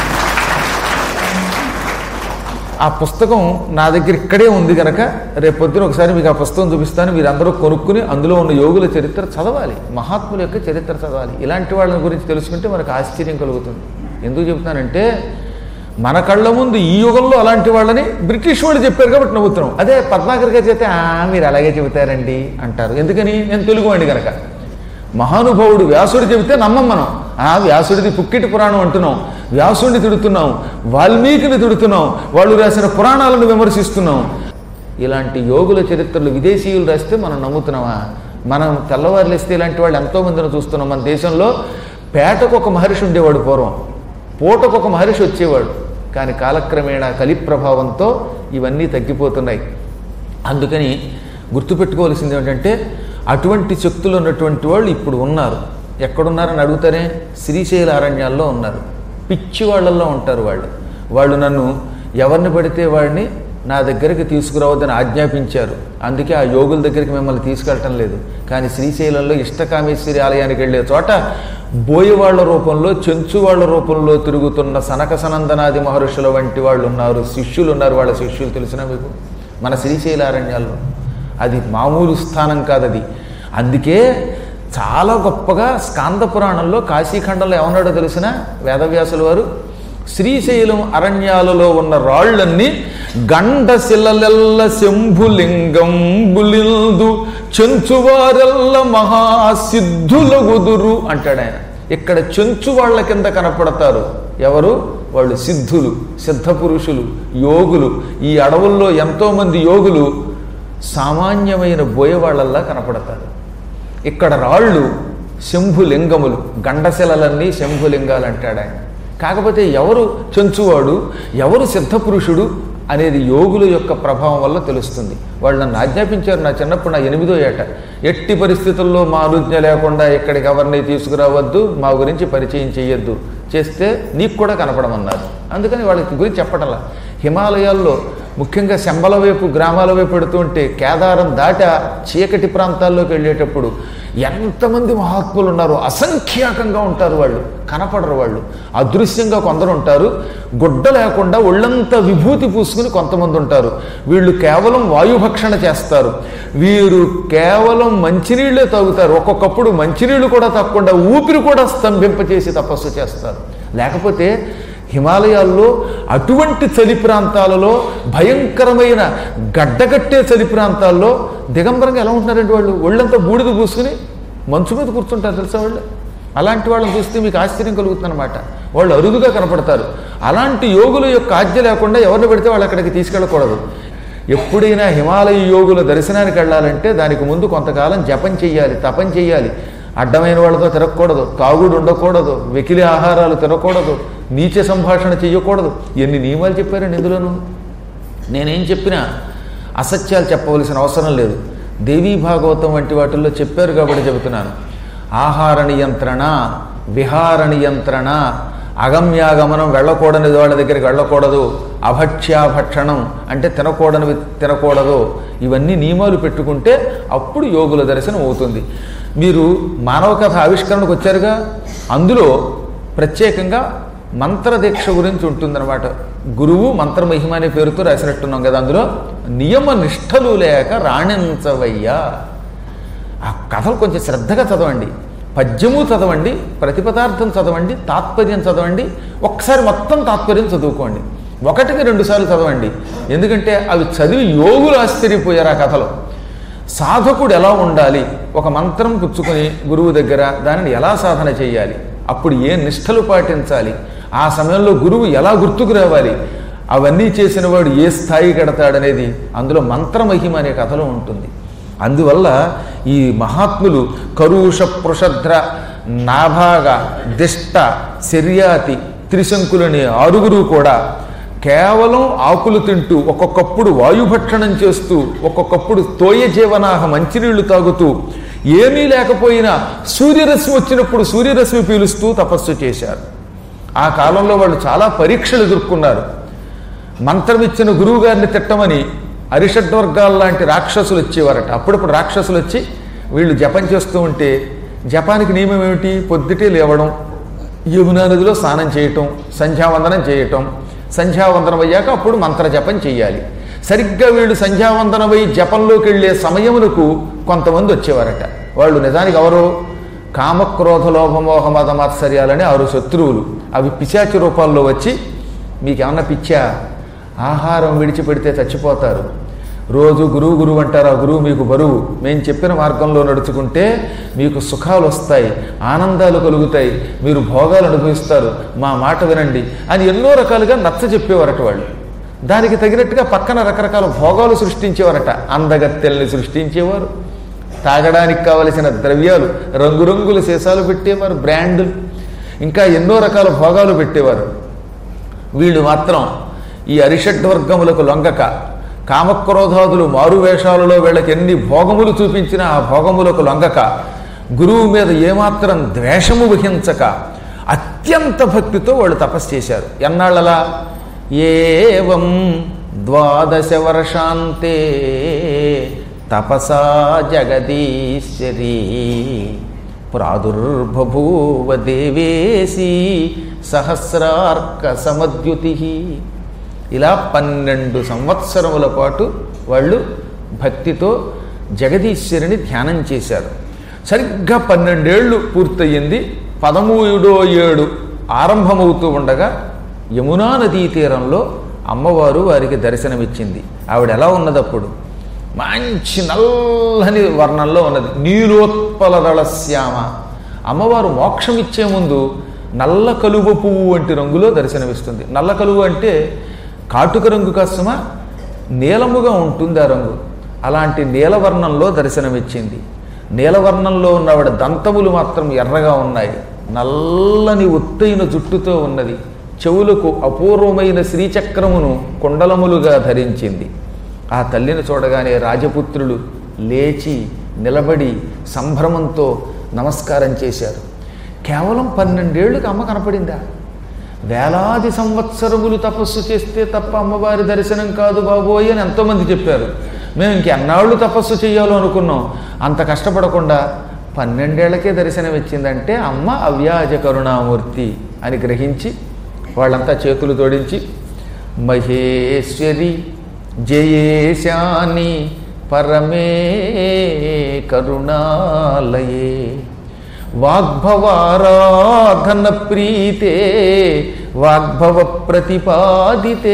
S1: ఆ పుస్తకం నా దగ్గర ఇక్కడే ఉంది కనుక రేపు పొద్దున ఒకసారి మీకు ఆ పుస్తకం చూపిస్తాను మీరందరూ కొనుక్కుని అందులో ఉన్న యోగుల చరిత్ర చదవాలి మహాత్ముల యొక్క చరిత్ర చదవాలి ఇలాంటి వాళ్ళ గురించి తెలుసుకుంటే మనకు ఆశ్చర్యం కలుగుతుంది ఎందుకు చెబుతానంటే మన కళ్ళ ముందు ఈ యుగంలో అలాంటి వాళ్ళని బ్రిటిష్ వాళ్ళు చెప్పారు కాబట్టి నవ్వుతున్నాం అదే పద్మాకర్ గారు చెప్తే "ఆ, మీరు అలాగే చెబుతారండి అంటారు ఎందుకని నేను తెలుగు వాడిని కనుక మహానుభావుడు వ్యాసుడు చెబితే నమ్మం మనం ఆ వ్యాసుడిది పుక్కిటి పురాణం అంటున్నాం వ్యాసుడిని తిడుతున్నాం వాల్మీకిని తిడుతున్నాం వాళ్ళు రాసిన పురాణాలను విమర్శిస్తున్నాం ఇలాంటి యోగుల చరిత్రలు విదేశీయులు రాస్తే మనం నమ్ముతున్నామా మనం తెల్లవారులు ఇస్తే ఇలాంటి వాళ్ళు ఎంతో మందిని చూస్తున్నాం మన దేశంలో పేటకు ఒక మహర్షి ఉండేవాడు పూర్వం పూటకు ఒక మహర్షి వచ్చేవాడు కానీ కాలక్రమేణా కలి ప్రభావంతో ఇవన్నీ తగ్గిపోతున్నాయి అందుకని గుర్తుపెట్టుకోవాల్సింది ఏంటంటే అటువంటి శక్తులు ఉన్నటువంటి వాళ్ళు ఇప్పుడు ఉన్నారు ఎక్కడున్నారని అడుగుతారే శ్రీశైల అరణ్యాల్లో ఉన్నారు పిచ్చి వాళ్ళల్లో ఉంటారు వాళ్ళు వాళ్ళు నన్ను ఎవరిని పడితే వాడిని నా దగ్గరికి తీసుకురావద్దని ఆజ్ఞాపించారు అందుకే ఆ యోగుల దగ్గరికి మిమ్మల్ని తీసుకెళ్ళటం లేదు కానీ శ్రీశైలంలో ఇష్టకామేశ్వరి ఆలయానికి వెళ్ళే చోట బోయవాళ్ల రూపంలో చెంచు వాళ్ళ రూపంలో తిరుగుతున్న సనక సనందనాది మహర్షుల వంటి వాళ్ళు ఉన్నారు శిష్యులు ఉన్నారు వాళ్ళ శిష్యులు తెలిసిన మీకు మన శ్రీశైల అరణ్యాల్లో అది మామూలు స్థానం కాదది అందుకే చాలా గొప్పగా స్కాంద పురాణంలో కాశీఖండంలో ఏమన్నాడో తెలిసిన వేదవ్యాసుల వారు శ్రీశైలం అరణ్యాలలో ఉన్న రాళ్ళన్నీ గండశిలలెల్ల శంభులింగం బులిల్దు చెంచువారెల్ల మహాసిద్ధుల గుదురు అంటాడు ఆయన ఇక్కడ చెంచు వాళ్ళ కింద కనపడతారు ఎవరు వాళ్ళు సిద్ధులు సిద్ధ పురుషులు యోగులు ఈ అడవుల్లో ఎంతోమంది యోగులు సామాన్యమైన బోయవాళ్ళల్లా కనపడతారు ఇక్కడ రాళ్ళు శంభులింగములు గండశిలలన్నీ శంభులింగాలు అంటాడు ఆయన కాకపోతే ఎవరు చెంచువాడు ఎవరు సిద్ధపురుషుడు అనేది యోగుల యొక్క ప్రభావం వల్ల తెలుస్తుంది వాళ్ళు నన్ను ఆజ్ఞాపించారు నా చిన్నప్పుడు నా ఎనిమిదో ఏట ఎట్టి పరిస్థితుల్లో మా అనుజ్ఞ లేకుండా ఇక్కడికి ఎవరిని తీసుకురావద్దు మా గురించి పరిచయం చేయొద్దు చేస్తే నీకు కూడా కనపడమన్నారు అందుకని వాళ్ళకి గురించి చెప్పటంలా హిమాలయాల్లో ముఖ్యంగా శంబల వైపు గ్రామాల వైపు పెడుతుంటే కేదారం దాట చీకటి ప్రాంతాల్లోకి వెళ్ళేటప్పుడు ఎంతమంది మహాత్ములు ఉన్నారు అసంఖ్యాకంగా ఉంటారు వాళ్ళు కనపడరు వాళ్ళు అదృశ్యంగా కొందరు ఉంటారు గుడ్డ లేకుండా ఒళ్ళంతా విభూతి పూసుకుని కొంతమంది ఉంటారు వీళ్ళు కేవలం వాయుభక్షణ చేస్తారు వీరు కేవలం మంచినీళ్ళే తాగుతారు ఒక్కొక్కప్పుడు మంచినీళ్ళు కూడా తప్పకుండా ఊపిరి కూడా స్తంభింపచేసి తపస్సు చేస్తారు లేకపోతే హిమాలయాల్లో అటువంటి చలి ప్రాంతాలలో భయంకరమైన గడ్డగట్టే చలి ప్రాంతాల్లో దిగంబరంగా ఎలా ఉంటున్నారండి వాళ్ళు ఒళ్ళంతా బూడిద పూసుకుని మంచు మీద కూర్చుంటారు తెలుసా వాళ్ళు అలాంటి వాళ్ళని చూస్తే మీకు ఆశ్చర్యం కలుగుతుందన్నమాట వాళ్ళు అరుదుగా కనపడతారు అలాంటి యోగుల యొక్క ఆజ్ఞ లేకుండా ఎవరిని పెడితే వాళ్ళు అక్కడికి తీసుకెళ్ళకూడదు ఎప్పుడైనా హిమాలయ యోగుల దర్శనానికి వెళ్ళాలంటే దానికి ముందు కొంతకాలం జపం చెయ్యాలి తపం చెయ్యాలి అడ్డమైన వాళ్ళతో తిరగకూడదు తాగుడు ఉండకూడదు వెకిలి ఆహారాలు తినకూడదు నీచ సంభాషణ చెయ్యకూడదు ఎన్ని నియమాలు చెప్పారండి ఇందులోనూ నేనేం చెప్పినా అసత్యాలు చెప్పవలసిన అవసరం లేదు దేవీ భాగవతం వంటి వాటిల్లో చెప్పారు కాబట్టి చెబుతున్నాను ఆహార నియంత్రణ విహార నియంత్రణ అగమ్యాగమనం వెళ్ళకూడని వాళ్ళ దగ్గరికి వెళ్ళకూడదు అభక్ష్యాభక్షణం అంటే తినకూడనివి తినకూడదు ఇవన్నీ నియమాలు పెట్టుకుంటే అప్పుడు యోగుల దర్శనం అవుతుంది మీరు మానవ కథ ఆవిష్కరణకు వచ్చారుగా అందులో ప్రత్యేకంగా మంత్రదీక్ష గురించి ఉంటుందన్నమాట గురువు మంత్రమహిమ అనే పేరుతో రాసినట్టున్నాం కదా అందులో నియమ నిష్టలు లేక రాణించవయ్యా ఆ కథలు కొంచెం శ్రద్ధగా చదవండి పద్యము చదవండి ప్రతిపదార్థం చదవండి తాత్పర్యం చదవండి ఒక్కసారి మొత్తం తాత్పర్యం చదువుకోండి ఒకటికి రెండు సార్లు చదవండి ఎందుకంటే అవి చదివి యోగులు ఆశ్చర్యపోయారు ఆ కథలో సాధకుడు ఎలా ఉండాలి ఒక మంత్రం పుచ్చుకొని గురువు దగ్గర దానిని ఎలా సాధన చేయాలి అప్పుడు ఏ నిష్టలు పాటించాలి ఆ సమయంలో గురువు ఎలా గుర్తుకు రావాలి అవన్నీ చేసిన వాడు ఏ స్థాయి కడతాడనేది అందులో మంత్రమహిమ అనే కథలో ఉంటుంది అందువల్ల ఈ మహాత్ములు కరుష పృషధ్ర నాభాగ దిష్ట శర్యాతి త్రిశంకులని ఆరుగురు కూడా కేవలం ఆకులు తింటూ ఒక్కొక్కప్పుడు వాయుభక్షణం చేస్తూ ఒక్కొక్కప్పుడు తోయ జీవనాహ మంచినీళ్లు తాగుతూ ఏమీ లేకపోయినా సూర్యరశ్మి వచ్చినప్పుడు సూర్యరశ్మి పీలుస్తూ తపస్సు చేశారు ఆ కాలంలో వాళ్ళు చాలా పరీక్షలు ఎదుర్కొన్నారు మంత్రం ఇచ్చిన గురువు గారిని తిట్టమని అరిషడ్వర్గాల లాంటి రాక్షసులు వచ్చేవారట అప్పుడప్పుడు రాక్షసులు వచ్చి వీళ్ళు జపం చేస్తూ ఉంటే జపానికి నియమం ఏమిటి పొద్దుటే లేవడం యమునా నదిలో స్నానం చేయటం సంధ్యావందనం చేయటం సంధ్యావందనం అయ్యాక అప్పుడు మంత్ర జపం చేయాలి సరిగ్గా వీళ్ళు సంధ్యావందనం అయి జపంలోకి వెళ్ళే సమయములకు కొంతమంది వచ్చేవారట వాళ్ళు నిజానికి ఎవరు కామక్రోధ లోభమోహ మద మాత్సర్యాలని ఆరు శత్రువులు అవి పిశాచి రూపాల్లో వచ్చి మీకేమన్నా పిచ్చా ఆహారం విడిచిపెడితే చచ్చిపోతారు రోజు గురువు గురువు అంటారు ఆ గురువు మీకు బరువు మేము చెప్పిన మార్గంలో నడుచుకుంటే మీకు సుఖాలు వస్తాయి ఆనందాలు కలుగుతాయి మీరు భోగాలు అనుభవిస్తారు మా మాట వినండి అని ఎన్నో రకాలుగా నచ్చ చెప్పేవారట వాళ్ళు దానికి తగినట్టుగా పక్కన రకరకాల భోగాలు సృష్టించేవారట అందగత్తెల్ని సృష్టించేవారు తాగడానికి కావలసిన ద్రవ్యాలు రంగురంగుల సీసాలు పెట్టేవారు బ్రాండ్లు ఇంకా ఎన్నో రకాల భోగాలు పెట్టేవారు వీళ్ళు మాత్రం ఈ అరిషడ్వర్గములకు లొంగక కామక్రోధాదులు మారువేషాలలో వీళ్ళకి ఎన్ని భోగములు చూపించినా ఆ భోగములకు లొంగక గురువు మీద ఏమాత్రం ద్వేషము వహించక అత్యంత భక్తితో వాళ్ళు తపస్సు చేశారు ఎన్నాళ్ళలా ఏవం ద్వాదశ వర్షాంతే తపసా జగదీశ్వరీ ప్రాదుర్బభూవ దేవేసి సహస్రార్క సమద్యుతి ఇలా పన్నెండు సంవత్సరముల పాటు వాళ్ళు భక్తితో జగదీశ్వరిని ధ్యానం చేశారు సరిగ్గా పన్నెండేళ్ళు పూర్తయింది పదమూడో ఏడు ఆరంభమవుతూ ఉండగా యమునా నదీ తీరంలో అమ్మవారు వారికి దర్శనమిచ్చింది ఆవిడ ఎలా ఉన్నదప్పుడు మంచి నల్లని వర్ణంలో ఉన్నది నీలోత్పల దళశ్యామ అమ్మవారు మోక్షం ఇచ్చే ముందు నల్ల కలువ పువ్వు వంటి రంగులో దర్శనమిస్తుంది నల్ల కలువ అంటే కాటుక రంగు కాస్తమా నీలముగా ఉంటుంది ఆ రంగు అలాంటి నీలవర్ణంలో దర్శనమిచ్చింది నీలవర్ణంలో ఉన్న ఆవిడ దంతములు మాత్రం ఎర్రగా ఉన్నాయి నల్లని ఒత్తైన జుట్టుతో ఉన్నది చెవులకు అపూర్వమైన శ్రీచక్రమును కుండలములుగా ధరించింది ఆ తల్లిని చూడగానే రాజపుత్రులు లేచి నిలబడి సంభ్రమంతో నమస్కారం చేశారు కేవలం పన్నెండేళ్లకు అమ్మ కనపడిందా వేలాది సంవత్సరములు తపస్సు చేస్తే తప్ప అమ్మవారి దర్శనం కాదు బాబోయ్ అని ఎంతోమంది చెప్పారు మేము ఇంకెన్నాళ్ళు తపస్సు చేయాలో అనుకున్నాం అంత కష్టపడకుండా పన్నెండేళ్లకే దర్శనం ఇచ్చిందంటే అమ్మ అవ్యాజ కరుణామూర్తి అని గ్రహించి వాళ్ళంతా చేతులు తోడించి మహేశ్వరి జయేశాని పరమే కరుణాలయే వాగ్భవారాధన ప్రీతే వాగ్భవ ప్రతిపాదితే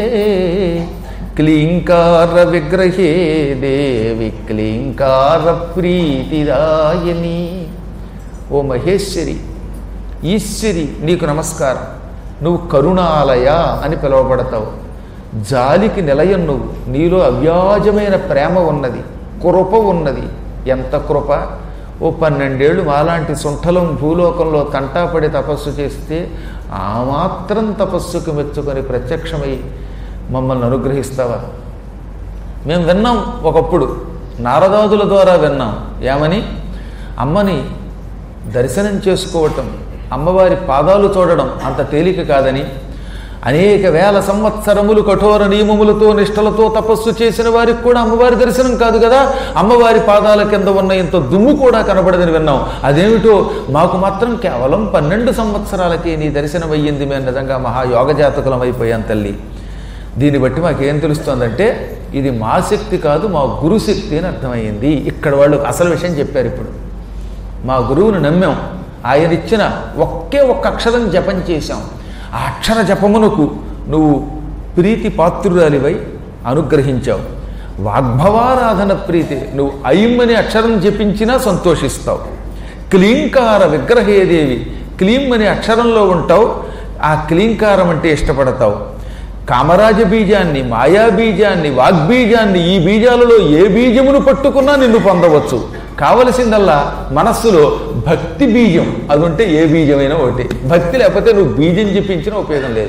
S1: క్లీంకార విగ్రహే దేవి క్లీంకార ప్రీతిదాయని ఓ మహేశ్వరి ఈశ్వరి నీకు నమస్కారం నువ్వు కరుణాలయ అని పిలువబడతావు జాలికి నిలయం నువ్వు నీలో అవ్యాజమైన ప్రేమ ఉన్నది కృప ఉన్నది ఎంత కృప ఓ పన్నెండేళ్ళు మాలాంటి సుంఠలం భూలోకంలో తంటాపడి తపస్సు చేస్తే ఆ మాత్రం తపస్సుకు మెచ్చుకొని ప్రత్యక్షమై మమ్మల్ని అనుగ్రహిస్తావా మేము విన్నాం ఒకప్పుడు నారదాదుల ద్వారా విన్నాం ఏమని అమ్మని దర్శనం చేసుకోవటం అమ్మవారి పాదాలు చూడడం అంత తేలిక కాదని అనేక వేల సంవత్సరములు కఠోర నియమములతో నిష్టలతో తపస్సు చేసిన వారికి కూడా అమ్మవారి దర్శనం కాదు కదా అమ్మవారి పాదాల కింద ఉన్న ఇంత దుమ్ము కూడా కనబడదని విన్నాం అదేమిటో మాకు మాత్రం కేవలం పన్నెండు సంవత్సరాలకే నీ దర్శనం అయ్యింది మేము నిజంగా మహాయోగ జాతకులం అయిపోయాం తల్లి దీన్ని బట్టి మాకేం తెలుస్తోందంటే ఇది మా శక్తి కాదు మా గురు శక్తి అని అర్థమైంది ఇక్కడ వాళ్ళు అసలు విషయం చెప్పారు ఇప్పుడు మా గురువుని నమ్మాం ఆయన ఇచ్చిన ఒకే ఒక్క అక్షరం జపం చేశాం ఆ అక్షర జపమునకు నువ్వు ప్రీతి పాత్రురాలివై అనుగ్రహించావు వాగ్భవారాధన ప్రీతి నువ్వు ఐం అనే అక్షరం జపించినా సంతోషిస్తావు క్లీంకార విగ్రహేదేవి క్లీం అనే అక్షరంలో ఉంటావు ఆ క్లీంకారం అంటే ఇష్టపడతావు కామరాజ బీజాన్ని మాయా బీజాన్ని వాగ్బీజాన్ని ఈ బీజాలలో ఏ బీజమును పట్టుకున్నా నిన్ను పొందవచ్చు కావలసిందల్లా మనస్సులో భక్తి బీజం అది ఉంటే ఏ బీజమైనా ఒకటి భక్తి లేకపోతే నువ్వు బీజం చెప్పించినా ఉపయోగం లేదు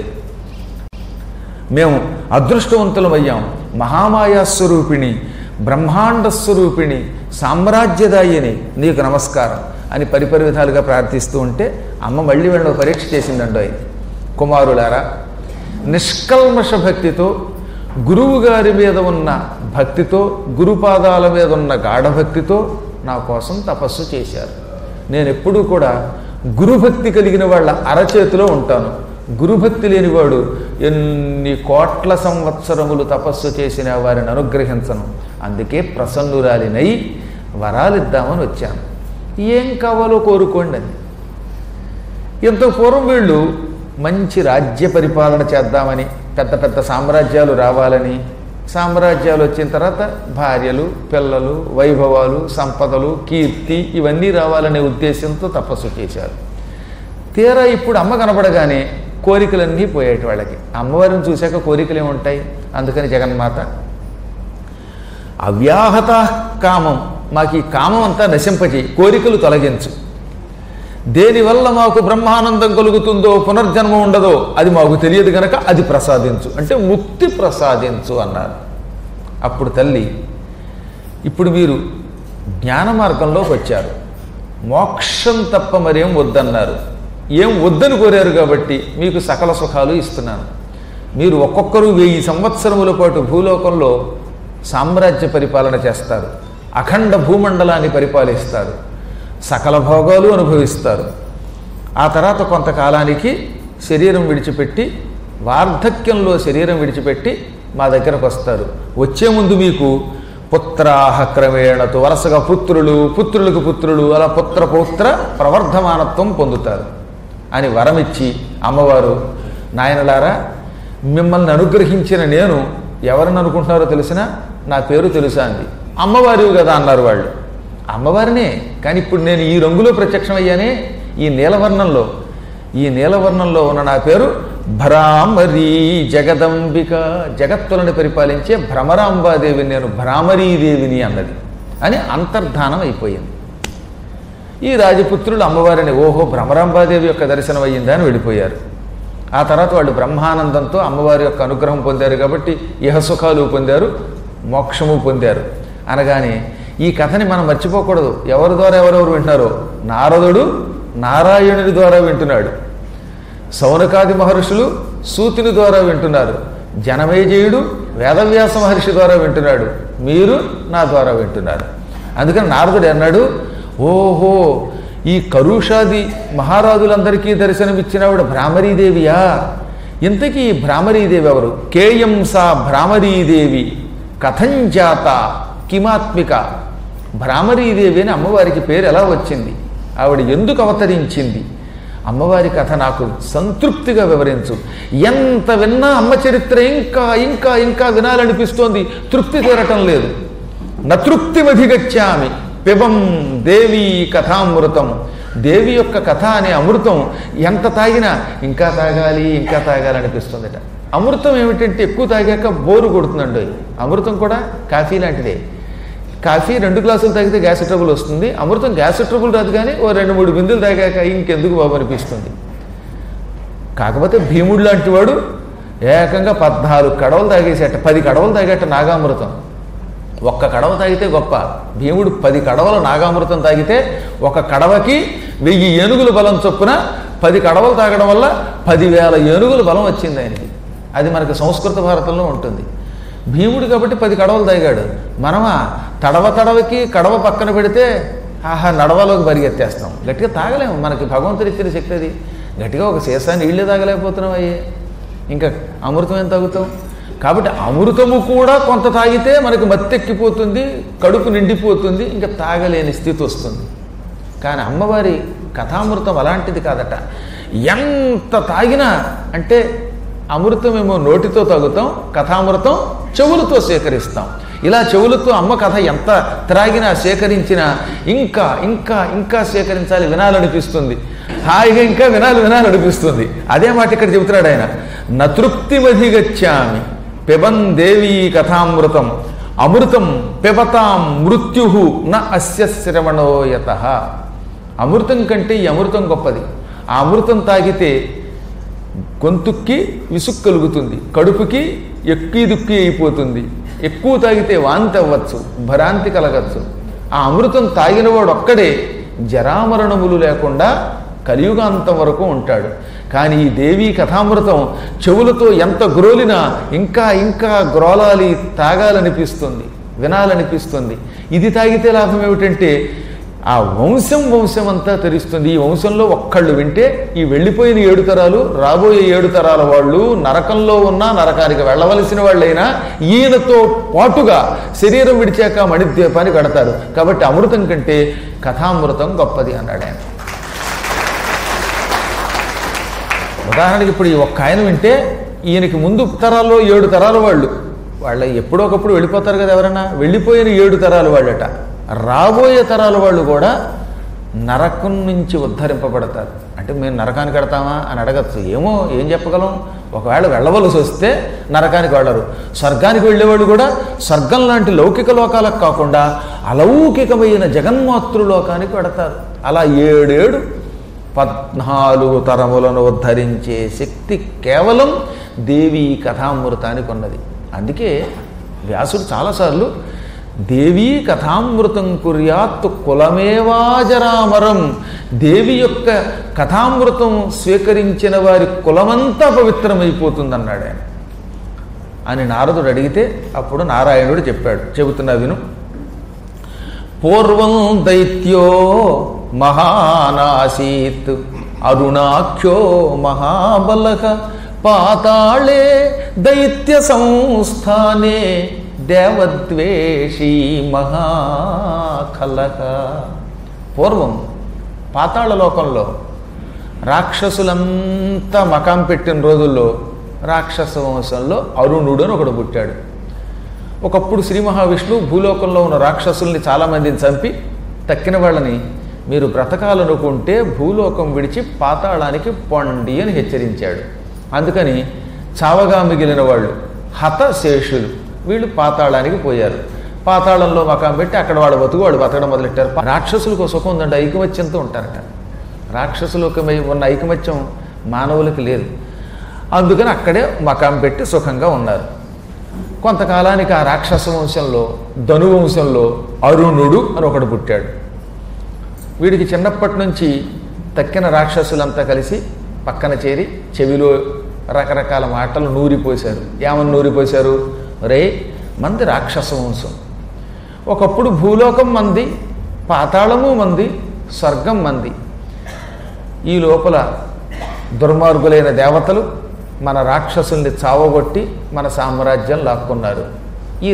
S1: మేము అదృష్టవంతులమయ్యాం మహామాయా స్వరూపిణి బ్రహ్మాండ స్వరూపిణి సామ్రాజ్యదాయిని నీకు నమస్కారం అని పరిపరి విధాలుగా ప్రార్థిస్తూ ఉంటే అమ్మ మళ్ళీ వీళ్ళని ఒక పరీక్ష చేసిందండో కుమారులారా నిష్కల్మష భక్తితో గురువు గారి మీద ఉన్న భక్తితో గురుపాదాల మీద ఉన్న గాఢభక్తితో నా కోసం తపస్సు చేశారు నేను ఎప్పుడూ కూడా గురుభక్తి కలిగిన వాళ్ళ అరచేతిలో ఉంటాను గురుభక్తి లేనివాడు ఎన్ని కోట్ల సంవత్సరములు తపస్సు చేసిన వారిని అనుగ్రహించను అందుకే ప్రసన్నురాలినై వరాలిద్దామని వచ్చాను ఏం కావాలో కోరుకోండి అని ఇంత పూర్వం వీళ్ళు మంచి రాజ్య పరిపాలన చేద్దామని పెద్ద పెద్ద సామ్రాజ్యాలు రావాలని సామ్రాజ్యాలు వచ్చిన తర్వాత భార్యలు పిల్లలు వైభవాలు సంపదలు కీర్తి ఇవన్నీ రావాలనే ఉద్దేశంతో తపస్సు చేశారు తీరా ఇప్పుడు అమ్మ కనపడగానే కోరికలన్నీ పోయేటి వాళ్ళకి అమ్మవారిని చూశాక కోరికలు ఏముంటాయి అందుకని జగన్మాత అవ్యాహత కామం మాకు ఈ కామం అంతా నశింపజేయి కోరికలు తొలగించు దేనివల్ల మాకు బ్రహ్మానందం కలుగుతుందో పునర్జన్మ ఉండదో అది మాకు తెలియదు గనక అది ప్రసాదించు అంటే ముక్తి ప్రసాదించు అన్నారు అప్పుడు తల్లి ఇప్పుడు మీరు జ్ఞాన మార్గంలోకి వచ్చారు మోక్షం తప్ప మరేం వద్దన్నారు ఏం వద్దని కోరారు కాబట్టి మీకు సకల సుఖాలు ఇస్తున్నాను మీరు ఒక్కొక్కరు వెయ్యి సంవత్సరముల పాటు భూలోకంలో సామ్రాజ్య పరిపాలన చేస్తారు అఖండ భూమండలాన్ని పరిపాలిస్తారు సకల భోగాలు అనుభవిస్తారు ఆ తర్వాత కొంతకాలానికి శరీరం విడిచిపెట్టి వార్ధక్యంలో శరీరం విడిచిపెట్టి మా దగ్గరకు వస్తారు వచ్చే ముందు మీకు పుత్రాహ క్రమేణతో వరుసగా పుత్రులు పుత్రులకు పుత్రులు అలా పుత్ర పౌత్ర ప్రవర్ధమానత్వం పొందుతారు అని వరమిచ్చి అమ్మవారు నాయనలారా మిమ్మల్ని అనుగ్రహించిన నేను ఎవరిని అనుకుంటున్నారో తెలిసినా నా పేరు తెలుసా అంది అమ్మవారివి కదా అన్నారు వాళ్ళు అమ్మవారినే కానీ ఇప్పుడు నేను ఈ రంగులో ప్రత్యక్షమయ్యానే ఈ నీలవర్ణంలో ఈ నీలవర్ణంలో ఉన్న నా పేరు భ్రామరీ జగదంబిక జగత్తులను పరిపాలించే భ్రమరాంబాదేవిని నేను భ్రామరీదేవిని అన్నది అని అంతర్ధానం అయిపోయింది ఈ రాజపుత్రులు అమ్మవారిని ఓహో భ్రమరాంబాదేవి యొక్క దర్శనం అయ్యిందా అని వెళ్ళిపోయారు ఆ తర్వాత వాళ్ళు బ్రహ్మానందంతో అమ్మవారి యొక్క అనుగ్రహం పొందారు కాబట్టి ఇహసుఖాలు పొందారు మోక్షము పొందారు అనగానే ఈ కథని మనం మర్చిపోకూడదు ఎవరి ద్వారా ఎవరెవరు వింటున్నారో నారదుడు నారాయణుని ద్వారా వింటున్నాడు సౌనకాది మహర్షులు సూతిని ద్వారా వింటున్నారు జనమేజయుడు వేదవ్యాస మహర్షి ద్వారా వింటున్నాడు మీరు నా ద్వారా వింటున్నారు అందుకని నారదుడు అన్నాడు ఓహో ఈ కరుషాది మహారాజులందరికీ దర్శనమిచ్చినవిడ భ్రామరీదేవియా ఇంతకీ ఈ భ్రామరీదేవి ఎవరు కేయం సా భ్రామరీదేవి కథంజాత కిమాత్మిక భ్రామరీదేవి అని అమ్మవారికి పేరు ఎలా వచ్చింది ఆవిడ ఎందుకు అవతరించింది అమ్మవారి కథ నాకు సంతృప్తిగా వివరించు ఎంత విన్నా అమ్మ చరిత్ర ఇంకా ఇంకా ఇంకా వినాలనిపిస్తోంది తృప్తి తీరటం లేదు నతృప్తిమధిగచ్చామి పిబం దేవి కథామృతం దేవి యొక్క కథ అనే అమృతం ఎంత తాగినా ఇంకా తాగాలి ఇంకా తాగాలి అనిపిస్తుందట అమృతం ఏమిటంటే ఎక్కువ తాగాక బోరు కొడుతుందండి అమృతం కూడా కాఫీ లాంటిదే కాఫీ రెండు గ్లాసులు తాగితే గ్యాస్ ట్రబుల్ వస్తుంది అమృతం గ్యాస్ ట్రబుల్ రాదు కానీ ఓ రెండు మూడు బిందులు తాగాక ఇంకెందుకు బాబు అనిపిస్తుంది కాకపోతే భీముడు లాంటి వాడు ఏకంగా పద్నాలుగు కడవలు తాగేసేట పది కడవలు తాగేట నాగామృతం ఒక్క కడవ తాగితే గొప్ప భీముడు పది కడవల నాగామృతం తాగితే ఒక కడవకి వెయ్యి ఏనుగుల బలం చొప్పున పది కడవలు తాగడం వల్ల పదివేల ఏనుగుల బలం వచ్చింది ఆయనకి అది మనకి సంస్కృత భారతంలో ఉంటుంది భీముడు కాబట్టి పది కడవలు తాగాడు మనమా తడవ తడవకి కడవ పక్కన పెడితే ఆహా నడవలోకి పరిగెత్తేస్తాం గట్టిగా తాగలేము మనకి భగవంతుడు ఇచ్చిన శక్తి అది గట్టిగా ఒక సీసా నీళ్ళే తాగలేకపోతున్నాం అయ్యే ఇంకా అమృతం ఏం తాగుతాం కాబట్టి అమృతము కూడా కొంత తాగితే మనకి మత్తెక్కిపోతుంది కడుపు నిండిపోతుంది ఇంకా తాగలేని స్థితి వస్తుంది కానీ అమ్మవారి కథామృతం అలాంటిది కాదట ఎంత తాగినా అంటే అమృతమేమో నోటితో తాగుతాం కథామృతం చెవులతో సేకరిస్తాం ఇలా చెవులతో అమ్మ కథ ఎంత త్రాగినా సేకరించినా ఇంకా ఇంకా ఇంకా సేకరించాలి వినాలనిపిస్తుంది హాయిగా ఇంకా వినాలి వినాలనిపిస్తుంది అదే మాట ఇక్కడ చెబుతున్నాడు ఆయన నతృప్తిమధిగచ్చామి పిబన్ దేవీ కథామృతం అమృతం పిబతాం మృత్యు న అస్య శ్రవణోయత అమృతం కంటే ఈ అమృతం గొప్పది ఆ అమృతం తాగితే గొంతుక్కి విసుగు కలుగుతుంది కడుపుకి ఎక్కి దుక్కి అయిపోతుంది ఎక్కువ తాగితే వాంతి అవ్వచ్చు భ్రాంతి కలగచ్చు ఆ అమృతం తాగినవాడు ఒక్కడే జరామరణములు లేకుండా కలియుగాంతం వరకు ఉంటాడు కానీ ఈ దేవీ కథామృతం చెవులతో ఎంత గ్రోలినా ఇంకా ఇంకా గ్రోలాలి తాగాలనిపిస్తుంది వినాలనిపిస్తుంది ఇది తాగితే లాభం ఏమిటంటే ఆ వంశం వంశం అంతా తెరుస్తుంది ఈ వంశంలో ఒక్కళ్ళు వింటే ఈ వెళ్ళిపోయిన ఏడు తరాలు రాబోయే ఏడు తరాల వాళ్ళు నరకంలో ఉన్న నరకానికి వెళ్ళవలసిన వాళ్ళైనా ఈయనతో పాటుగా శరీరం విడిచాక మణిద్వీపాన్ని కడతారు కాబట్టి అమృతం కంటే కథామృతం గొప్పది అన్నాడు ఆయన ఉదాహరణకి ఇప్పుడు ఈ ఒక్క ఆయన వింటే ఈయనకి ముందు తరాల్లో ఏడు తరాల వాళ్ళు వాళ్ళ ఎప్పుడో ఒకప్పుడు వెళ్ళిపోతారు కదా ఎవరైనా వెళ్ళిపోయిన ఏడు తరాల వాళ్ళట రాబోయే తరాల వాళ్ళు కూడా నరకం నుంచి ఉద్ధరింపబడతారు అంటే మేము నరకానికి కడతామా అని అడగచ్చు ఏమో ఏం చెప్పగలం ఒకవేళ వెళ్ళవలసి వస్తే నరకానికి వెళ్ళరు స్వర్గానికి వెళ్ళేవాళ్ళు కూడా స్వర్గం లాంటి లౌకిక లోకాలకు కాకుండా అలౌకికమైన జగన్మాతృ లోకానికి పెడతారు అలా ఏడేడు పద్నాలుగు తరములను ఉద్ధరించే శక్తి కేవలం దేవీ కథామృతానికి ఉన్నది అందుకే వ్యాసుడు చాలాసార్లు దేవీ కథామృతం కుర్యాత్ కులమేవాజరామరం దేవి యొక్క కథామృతం స్వీకరించిన వారి కులమంతా పవిత్రమైపోతుందన్నాడు ఆయన అని నారదుడు అడిగితే అప్పుడు నారాయణుడు చెప్పాడు చెబుతున్నా విను పూర్వం దైత్యో మహానాసీత్ అరుణాఖ్యో మహాబలక పాతాళే దైత్య సంస్థానే దేవద్వేషీ మహాఖలక పూర్వం పాతాళ లోకంలో రాక్షసులంతా మకాం పెట్టిన రోజుల్లో రాక్షస వంశంలో అరుణుడు అని ఒకడు పుట్టాడు ఒకప్పుడు శ్రీ మహావిష్ణువు భూలోకంలో ఉన్న రాక్షసుల్ని చాలామందిని చంపి తక్కిన వాళ్ళని మీరు బ్రతకాలనుకుంటే భూలోకం విడిచి పాతాళానికి పొండి అని హెచ్చరించాడు అందుకని చావగా మిగిలిన వాళ్ళు హతశేషులు వీళ్ళు పాతాళానికి పోయారు పాతాళంలో మకాం పెట్టి అక్కడ వాడు బతుకు వాడు బతకడం మొదలెట్టారు రాక్షసులకు ఒక సుఖం ఉందండి ఐకమత్యంతో ఉంటారట రాక్షసులకు ఉన్న ఐకమత్యం మానవులకు లేదు అందుకని అక్కడే మకాం పెట్టి సుఖంగా ఉన్నారు కొంతకాలానికి ఆ రాక్షస వంశంలో ధను వంశంలో అరుణుడు అని ఒకడు పుట్టాడు వీడికి చిన్నప్పటి నుంచి తక్కిన రాక్షసులంతా కలిసి పక్కన చేరి చెవిలో రకరకాల మాటలు నూరిపోశారు ఏమని నూరిపోశారు రే మంది రాక్షస వంశం ఒకప్పుడు భూలోకం మంది పాతాళము మంది స్వర్గం మంది ఈ లోపల దుర్మార్గులైన దేవతలు మన రాక్షసుల్ని చావగొట్టి మన సామ్రాజ్యం లాక్కున్నారు ఈ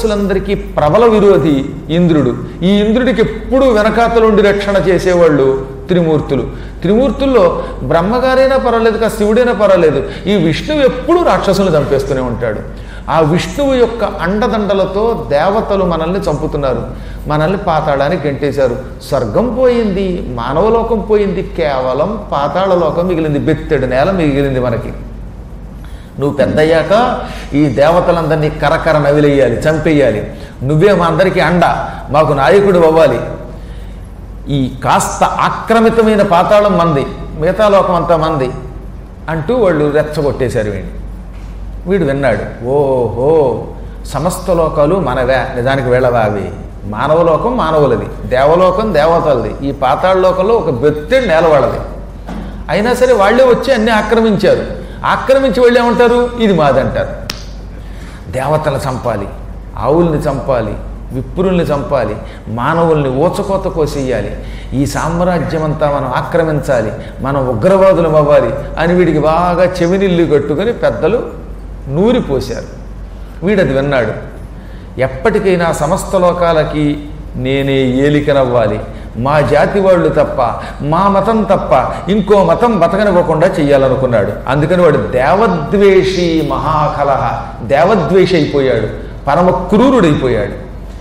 S1: రాక్షసులందరికీ ప్రబల విరోధి ఇంద్రుడు ఈ ఇంద్రుడికి ఎప్పుడు వెనకాతలుండి రక్షణ చేసేవాళ్ళు త్రిమూర్తులు త్రిమూర్తుల్లో బ్రహ్మగారైనా పర్వాలేదు కాదు శివుడైనా పర్వాలేదు ఈ విష్ణువు ఎప్పుడూ రాక్షసులు చంపేస్తూనే ఉంటాడు ఆ విష్ణువు యొక్క అండదండలతో దేవతలు మనల్ని చంపుతున్నారు మనల్ని పాతాళానికి గంటేశారు స్వర్గం పోయింది మానవలోకం పోయింది కేవలం పాతాళ లోకం మిగిలింది బెత్తెడు నేల మిగిలింది మనకి నువ్వు పెద్దయ్యాక ఈ దేవతలందరినీ కరకర నవిలేయాలి చంపేయాలి నువ్వే మా అందరికీ అండ మాకు నాయకుడు అవ్వాలి ఈ కాస్త ఆక్రమితమైన పాతాళం మంది మిగతా లోకం అంతా మంది అంటూ వాళ్ళు రెచ్చగొట్టేశారు వీడిని వీడు విన్నాడు ఓహో సమస్త లోకాలు మనవే నిజానికి వెళ్ళవా అవి మానవలోకం మానవులది దేవలోకం దేవతలది ఈ పాతాళ లోకంలో ఒక బెత్తెడు నేలవాళ్ళది అయినా సరే వాళ్ళే వచ్చి అన్ని ఆక్రమించారు ఆక్రమించి వాళ్ళు ఏమంటారు ఇది మాదంటారు దేవతలు చంపాలి ఆవుల్ని చంపాలి విప్రుల్ని చంపాలి మానవుల్ని ఊచకోత కోసేయాలి ఈ సామ్రాజ్యం అంతా మనం ఆక్రమించాలి మనం ఉగ్రవాదులం అవ్వాలి అని వీడికి బాగా చెవినిల్లు కట్టుకొని పెద్దలు నూరిపోశారు వీడది విన్నాడు ఎప్పటికైనా సమస్త లోకాలకి నేనే ఏలికనవ్వాలి మా జాతి వాళ్ళు తప్ప మా మతం తప్ప ఇంకో మతం బతకనివ్వకుండా చెయ్యాలనుకున్నాడు అందుకని వాడు దేవద్వేషి మహాకలహ దేవద్వేషి అయిపోయాడు పరమ క్రూరుడైపోయాడు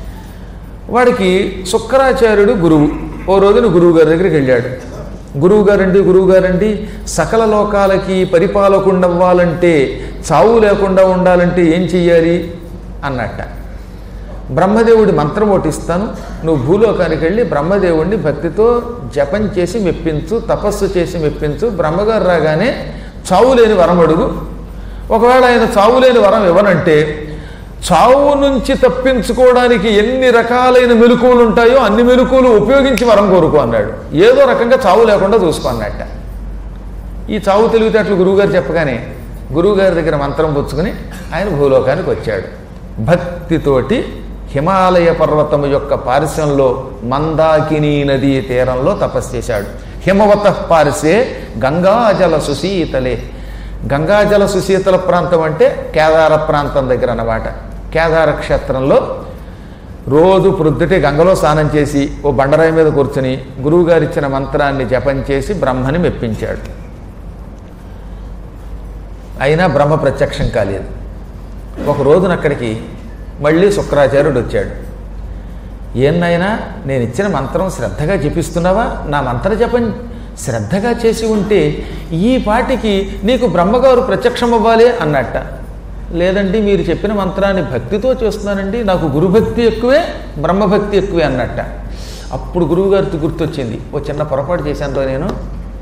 S1: వాడికి శుక్రాచార్యుడు గురువు ఓ రోజున గురువు గారి దగ్గరికి వెళ్ళాడు గురువు గారండి గురువు గారండి సకల లోకాలకి పరిపాలకుండా అవ్వాలంటే చావు లేకుండా ఉండాలంటే ఏం చెయ్యాలి అన్నట్ట బ్రహ్మదేవుడి మంత్రం ఒకటి ఇస్తాను నువ్వు భూలోకానికి వెళ్ళి బ్రహ్మదేవుడిని భక్తితో జపం చేసి మెప్పించు తపస్సు చేసి మెప్పించు బ్రహ్మగారు రాగానే చావు లేని వరం అడుగు ఒకవేళ ఆయన చావు లేని వరం ఇవ్వనంటే చావు నుంచి తప్పించుకోవడానికి ఎన్ని రకాలైన మెలకువలు ఉంటాయో అన్ని మెలకువలు ఉపయోగించి వరం కోరుకో అన్నాడు ఏదో రకంగా చావు లేకుండా చూసుకో అన్నట్ట ఈ చావు తెలివితేటలు గురువుగారు చెప్పగానే గురువుగారి దగ్గర మంత్రం పుచ్చుకుని ఆయన భూలోకానికి వచ్చాడు భక్తితోటి హిమాలయ పర్వతము యొక్క పారిశ్యంలో మందాకిని నదీ తీరంలో తపస్సు చేశాడు హిమవత పారిసే గంగాజల సుశీతలే గంగాజల సుశీతల ప్రాంతం అంటే కేదార ప్రాంతం దగ్గర అన్నమాట కేదార క్షేత్రంలో రోజు ప్రొద్దుటే గంగలో స్నానం చేసి ఓ బండరాయి మీద కూర్చుని గురువుగారు ఇచ్చిన మంత్రాన్ని జపం చేసి బ్రహ్మని మెప్పించాడు అయినా బ్రహ్మ ప్రత్యక్షం కాలేదు ఒక రోజున అక్కడికి మళ్ళీ శుక్రాచార్యుడు వచ్చాడు ఏన్నైనా నేను ఇచ్చిన మంత్రం శ్రద్ధగా జపిస్తున్నావా నా మంత్ర జపం శ్రద్ధగా చేసి ఉంటే ఈ పాటికి నీకు బ్రహ్మగారు ప్రత్యక్షం అవ్వాలి అన్నట్ట లేదండి మీరు చెప్పిన మంత్రాన్ని భక్తితో చేస్తున్నానండి నాకు గురుభక్తి ఎక్కువే బ్రహ్మభక్తి ఎక్కువే అన్నట్ట అప్పుడు గురువుగారికి గుర్తొచ్చింది ఓ చిన్న పొరపాటు చేశాను నేను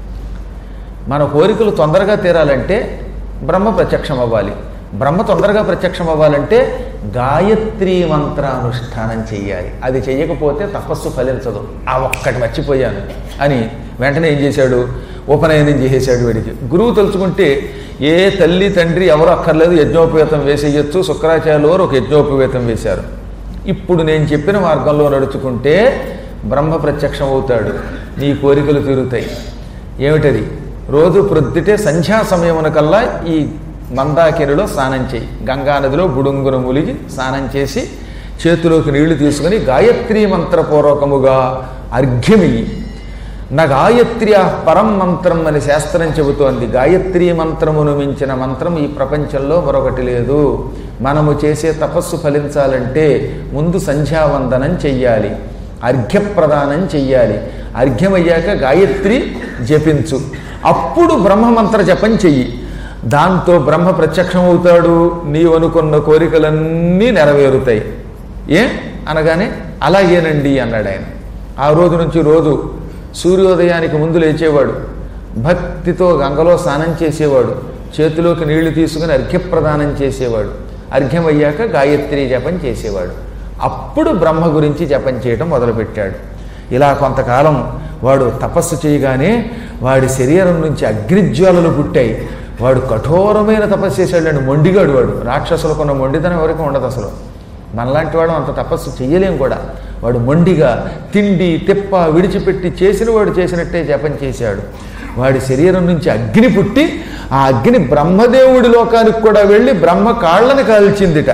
S1: మన కోరికలు తొందరగా తీరాలంటే బ్రహ్మ ప్రత్యక్షం అవ్వాలి బ్రహ్మ తొందరగా ప్రత్యక్షం అవ్వాలంటే గాయత్రి మంత్రానుష్ఠానం చెయ్యాలి అది చెయ్యకపోతే తపస్సు ఫలించదు ఆ ఒక్కటి మర్చిపోయాను అని వెంటనే ఏం చేశాడు ఉపనయనం చేసేసాడు వీడికి గురువు తలుచుకుంటే ఏ తల్లి తండ్రి ఎవరు అక్కర్లేదు యజ్ఞోపవేతం వేసేయచ్చు శుక్రాచార్యులు వారు ఒక యజ్ఞోపవేతం వేశారు ఇప్పుడు నేను చెప్పిన మార్గంలో నడుచుకుంటే బ్రహ్మ ప్రత్యక్షం అవుతాడు నీ కోరికలు తీరుతాయి ఏమిటది రోజు ప్రొద్దుటే సంధ్యా సమయమునకల్లా ఈ మందాకిరిలో స్నానం చేయి గంగానదిలో బుడుంగున ములిగి స్నానం చేసి చేతిలోకి నీళ్లు తీసుకుని గాయత్రీ మంత్రపూర్వకముగా అర్ఘ్యమియ్యి నా గాయత్రి ఆ పరం మంత్రం అని శాస్త్రం చెబుతోంది గాయత్రీ మంత్రమును మించిన మంత్రం ఈ ప్రపంచంలో మరొకటి లేదు మనము చేసే తపస్సు ఫలించాలంటే ముందు సంధ్యావందనం చెయ్యాలి అర్ఘ్యప్రదానం చెయ్యాలి అర్ఘ్యమయ్యాక గాయత్రి జపించు అప్పుడు బ్రహ్మమంత్ర జపం చెయ్యి దాంతో బ్రహ్మ ప్రత్యక్షం అవుతాడు నీవు అనుకున్న కోరికలన్నీ నెరవేరుతాయి ఏ అనగానే అలాగేనండి అన్నాడు ఆయన ఆ రోజు నుంచి రోజు సూర్యోదయానికి ముందు లేచేవాడు భక్తితో గంగలో స్నానం చేసేవాడు చేతిలోకి నీళ్లు తీసుకుని అర్ఘ్యప్రదానం చేసేవాడు అర్ఘ్యం అయ్యాక గాయత్రి జపం చేసేవాడు అప్పుడు బ్రహ్మ గురించి జపం చేయడం మొదలుపెట్టాడు ఇలా కొంతకాలం వాడు తపస్సు చేయగానే వాడి శరీరం నుంచి అగ్నిజ్వాలలు పుట్టాయి వాడు కఠోరమైన తపస్సు చేశాడు మొండిగాడు వాడు రాక్షసులకున్న మొండితనం ఎవరికి ఉండదు అసలు మనలాంటి వాడు అంత తపస్సు చెయ్యలేం కూడా వాడు మొండిగా తిండి తిప్ప విడిచిపెట్టి చేసిన వాడు చేసినట్టే జపం చేశాడు వాడి శరీరం నుంచి అగ్ని పుట్టి ఆ అగ్ని బ్రహ్మదేవుడి లోకానికి కూడా వెళ్ళి బ్రహ్మ కాళ్ళని కాల్చిందిట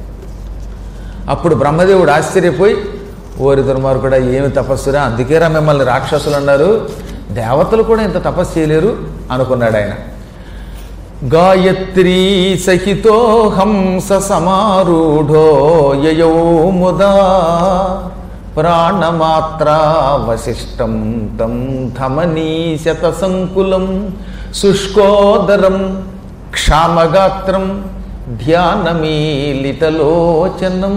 S1: అప్పుడు బ్రహ్మదేవుడు ఆశ్చర్యపోయి ఓరి దుర్మార్గుడా ఏమి తపస్సురా అందుకేరా మిమ్మల్ని రాక్షసులు అన్నారు దేవతలు కూడా ఇంత తపస్సు చేయలేరు అనుకున్నాడు ఆయన గాయత్రీ సహితో హంస సమారూఢో యయౌ ముదా ప్రాణమాత్రావశిష్టం తం ధమనీశత సంకులం శుష్కోదరం క్షామగాత్రం ధ్యానమీలితలోచనం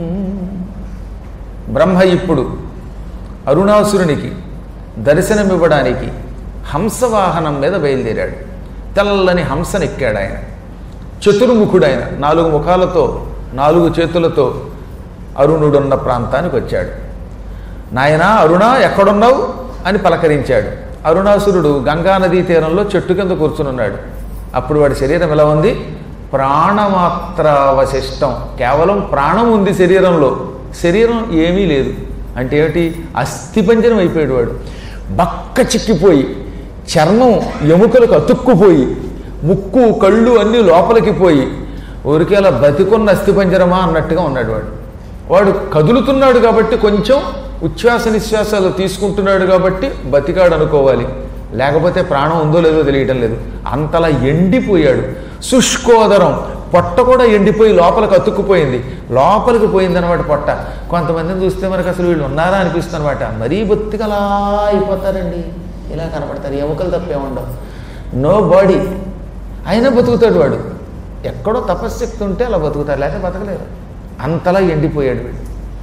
S1: బ్రహ్మ ఇప్పుడు అరుణాసురునికి దర్శనమివ్వడానికి హంసవాహనం మీద బయలుదేరాడు తెల్లని హంసనెక్కాడు ఆయన చతుర్ముఖుడు ఆయన నాలుగు ముఖాలతో నాలుగు చేతులతో అరుణుడున్న ప్రాంతానికి వచ్చాడు నాయనా అరుణ ఎక్కడున్నావు అని పలకరించాడు అరుణాసురుడు గంగానదీ తీరంలో చెట్టు కింద కూర్చునున్నాడు అప్పుడు వాడి శరీరం ఎలా ఉంది ప్రాణమాత్రావశిష్టం కేవలం ప్రాణం ఉంది శరీరంలో శరీరం ఏమీ లేదు అంటే ఏమిటి అస్థిపంజరం అయిపోయాడు వాడు బక్క చిక్కిపోయి చర్మం ఎముకలకు అతుక్కుపోయి ముక్కు కళ్ళు అన్నీ లోపలికి పోయి ఊరికే అలా బతికున్న అస్థిపంజరమా అన్నట్టుగా ఉన్నాడు వాడు వాడు కదులుతున్నాడు కాబట్టి కొంచెం ఉచ్ఛ్వాస నిశ్వాసాలు తీసుకుంటున్నాడు కాబట్టి బతికాడు అనుకోవాలి లేకపోతే ప్రాణం ఉందో లేదో తెలియటం లేదు అంతలా ఎండిపోయాడు శుష్కోదరం పొట్ట కూడా ఎండిపోయి లోపలికి అతుక్కుపోయింది లోపలికి పోయిందనమాట పొట్ట కొంతమందిని చూస్తే మనకు అసలు వీళ్ళు ఉన్నారా అనిపిస్తుంది అనమాట మరీ బొత్తిగా అలా అయిపోతారండి ఇలా కనపడతారు ఎముకలు తప్పే ఉండవు నో బాడీ అయినా బతుకుతాడు వాడు ఎక్కడో తపశ్శక్తి ఉంటే అలా బతుకుతారు లేకపోతే బతకలేరు అంతలా ఎండిపోయాడు వీడు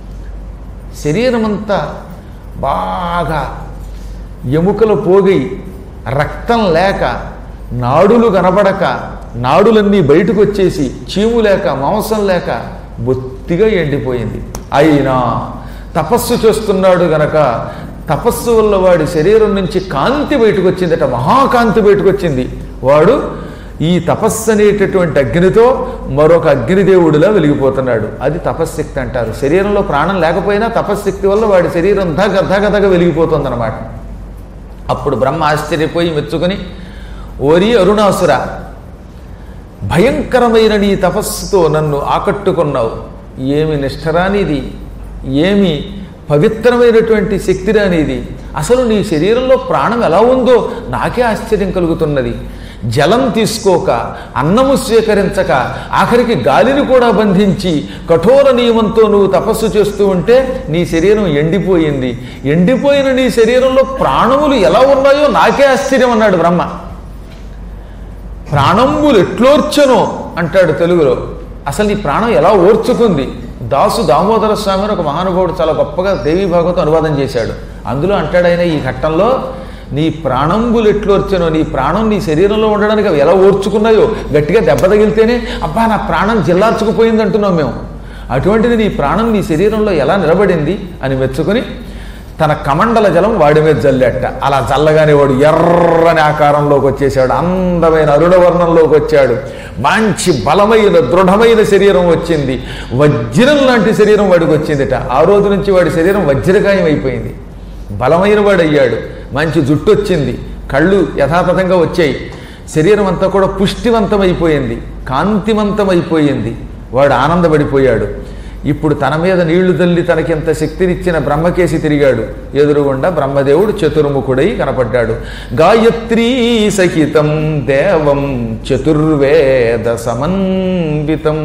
S1: శరీరం అంతా బాగా ఎముకలు పోగి రక్తం లేక నాడులు కనబడక నాడులన్నీ బయటకు వచ్చేసి చీము లేక మాంసం లేక బొత్తిగా ఎండిపోయింది అయినా తపస్సు చేస్తున్నాడు గనక తపస్సు వల్ల వాడి శరీరం నుంచి కాంతి బయటకు వచ్చిందట మహాకాంతి బయటకు వచ్చింది వాడు ఈ తపస్సు అనేటటువంటి అగ్నితో మరొక అగ్నిదేవుడిలా వెలిగిపోతున్నాడు అది తపశ్శక్తి అంటారు శరీరంలో ప్రాణం లేకపోయినా తపశ్శక్తి వల్ల వాడి శరీరం ధగ ధగ ధగ వెలిగిపోతుందన్నమాట అప్పుడు బ్రహ్మ ఆశ్చర్యపోయి మెచ్చుకొని ఓరి అరుణాసుర భయంకరమైన నీ తపస్సుతో నన్ను ఆకట్టుకున్నావు ఏమి నిష్ఠరానిది ఏమి పవిత్రమైనటువంటి శక్తిరానిది అసలు నీ శరీరంలో ప్రాణం ఎలా ఉందో నాకే ఆశ్చర్యం కలుగుతున్నది జలం తీసుకోక అన్నము స్వీకరించక ఆఖరికి గాలిని కూడా బంధించి కఠోర నియమంతో నువ్వు తపస్సు చేస్తూ ఉంటే నీ శరీరం ఎండిపోయింది ఎండిపోయిన నీ శరీరంలో ప్రాణములు ఎలా ఉన్నాయో నాకే ఆశ్చర్యం అన్నాడు బ్రహ్మ ప్రాణంబులు ఎట్లోర్చనో అంటాడు తెలుగులో అసలు నీ ప్రాణం ఎలా ఓర్చుకుంది దాసు దామోదర స్వామి అని ఒక మహానుభావుడు చాలా గొప్పగా దేవీ భాగవతం అనువాదం చేశాడు అందులో అంటాడైన ఈ ఘట్టంలో నీ ప్రాణంబులు ఎట్లోర్చనో నీ ప్రాణం నీ శరీరంలో ఉండడానికి అవి ఎలా ఓర్చుకున్నాయో గట్టిగా దెబ్బ తగిలితేనే అబ్బా నా ప్రాణం జిల్లార్చుకుపోయింది అంటున్నాం మేము అటువంటిది నీ ప్రాణం నీ శరీరంలో ఎలా నిలబడింది అని మెచ్చుకొని తన కమండల జలం వాడి మీద జల్లేట అలా చల్లగానే వాడు ఎర్రని ఆకారంలోకి వచ్చేసాడు అందమైన అరుణవర్ణంలోకి వచ్చాడు మంచి బలమైన దృఢమైన శరీరం వచ్చింది వజ్రం లాంటి శరీరం వాడికి వచ్చిందిట ఆ రోజు నుంచి వాడి శరీరం వజ్రకాయం అయిపోయింది బలమైన వాడు అయ్యాడు మంచి జుట్టు వచ్చింది కళ్ళు యథాతథంగా వచ్చాయి శరీరం అంతా కూడా పుష్టివంతమైపోయింది కాంతివంతమైపోయింది వాడు ఆనందపడిపోయాడు ఇప్పుడు తన మీద నీళ్లు తల్లి తనకింత శక్తినిచ్చిన బ్రహ్మకేసి తిరిగాడు ఎదురుగుండా బ్రహ్మదేవుడు చతుర్ముఖుడై కనపడ్డాడు గాయత్రీ సహితం దేవం చతుర్వేద సమన్వితం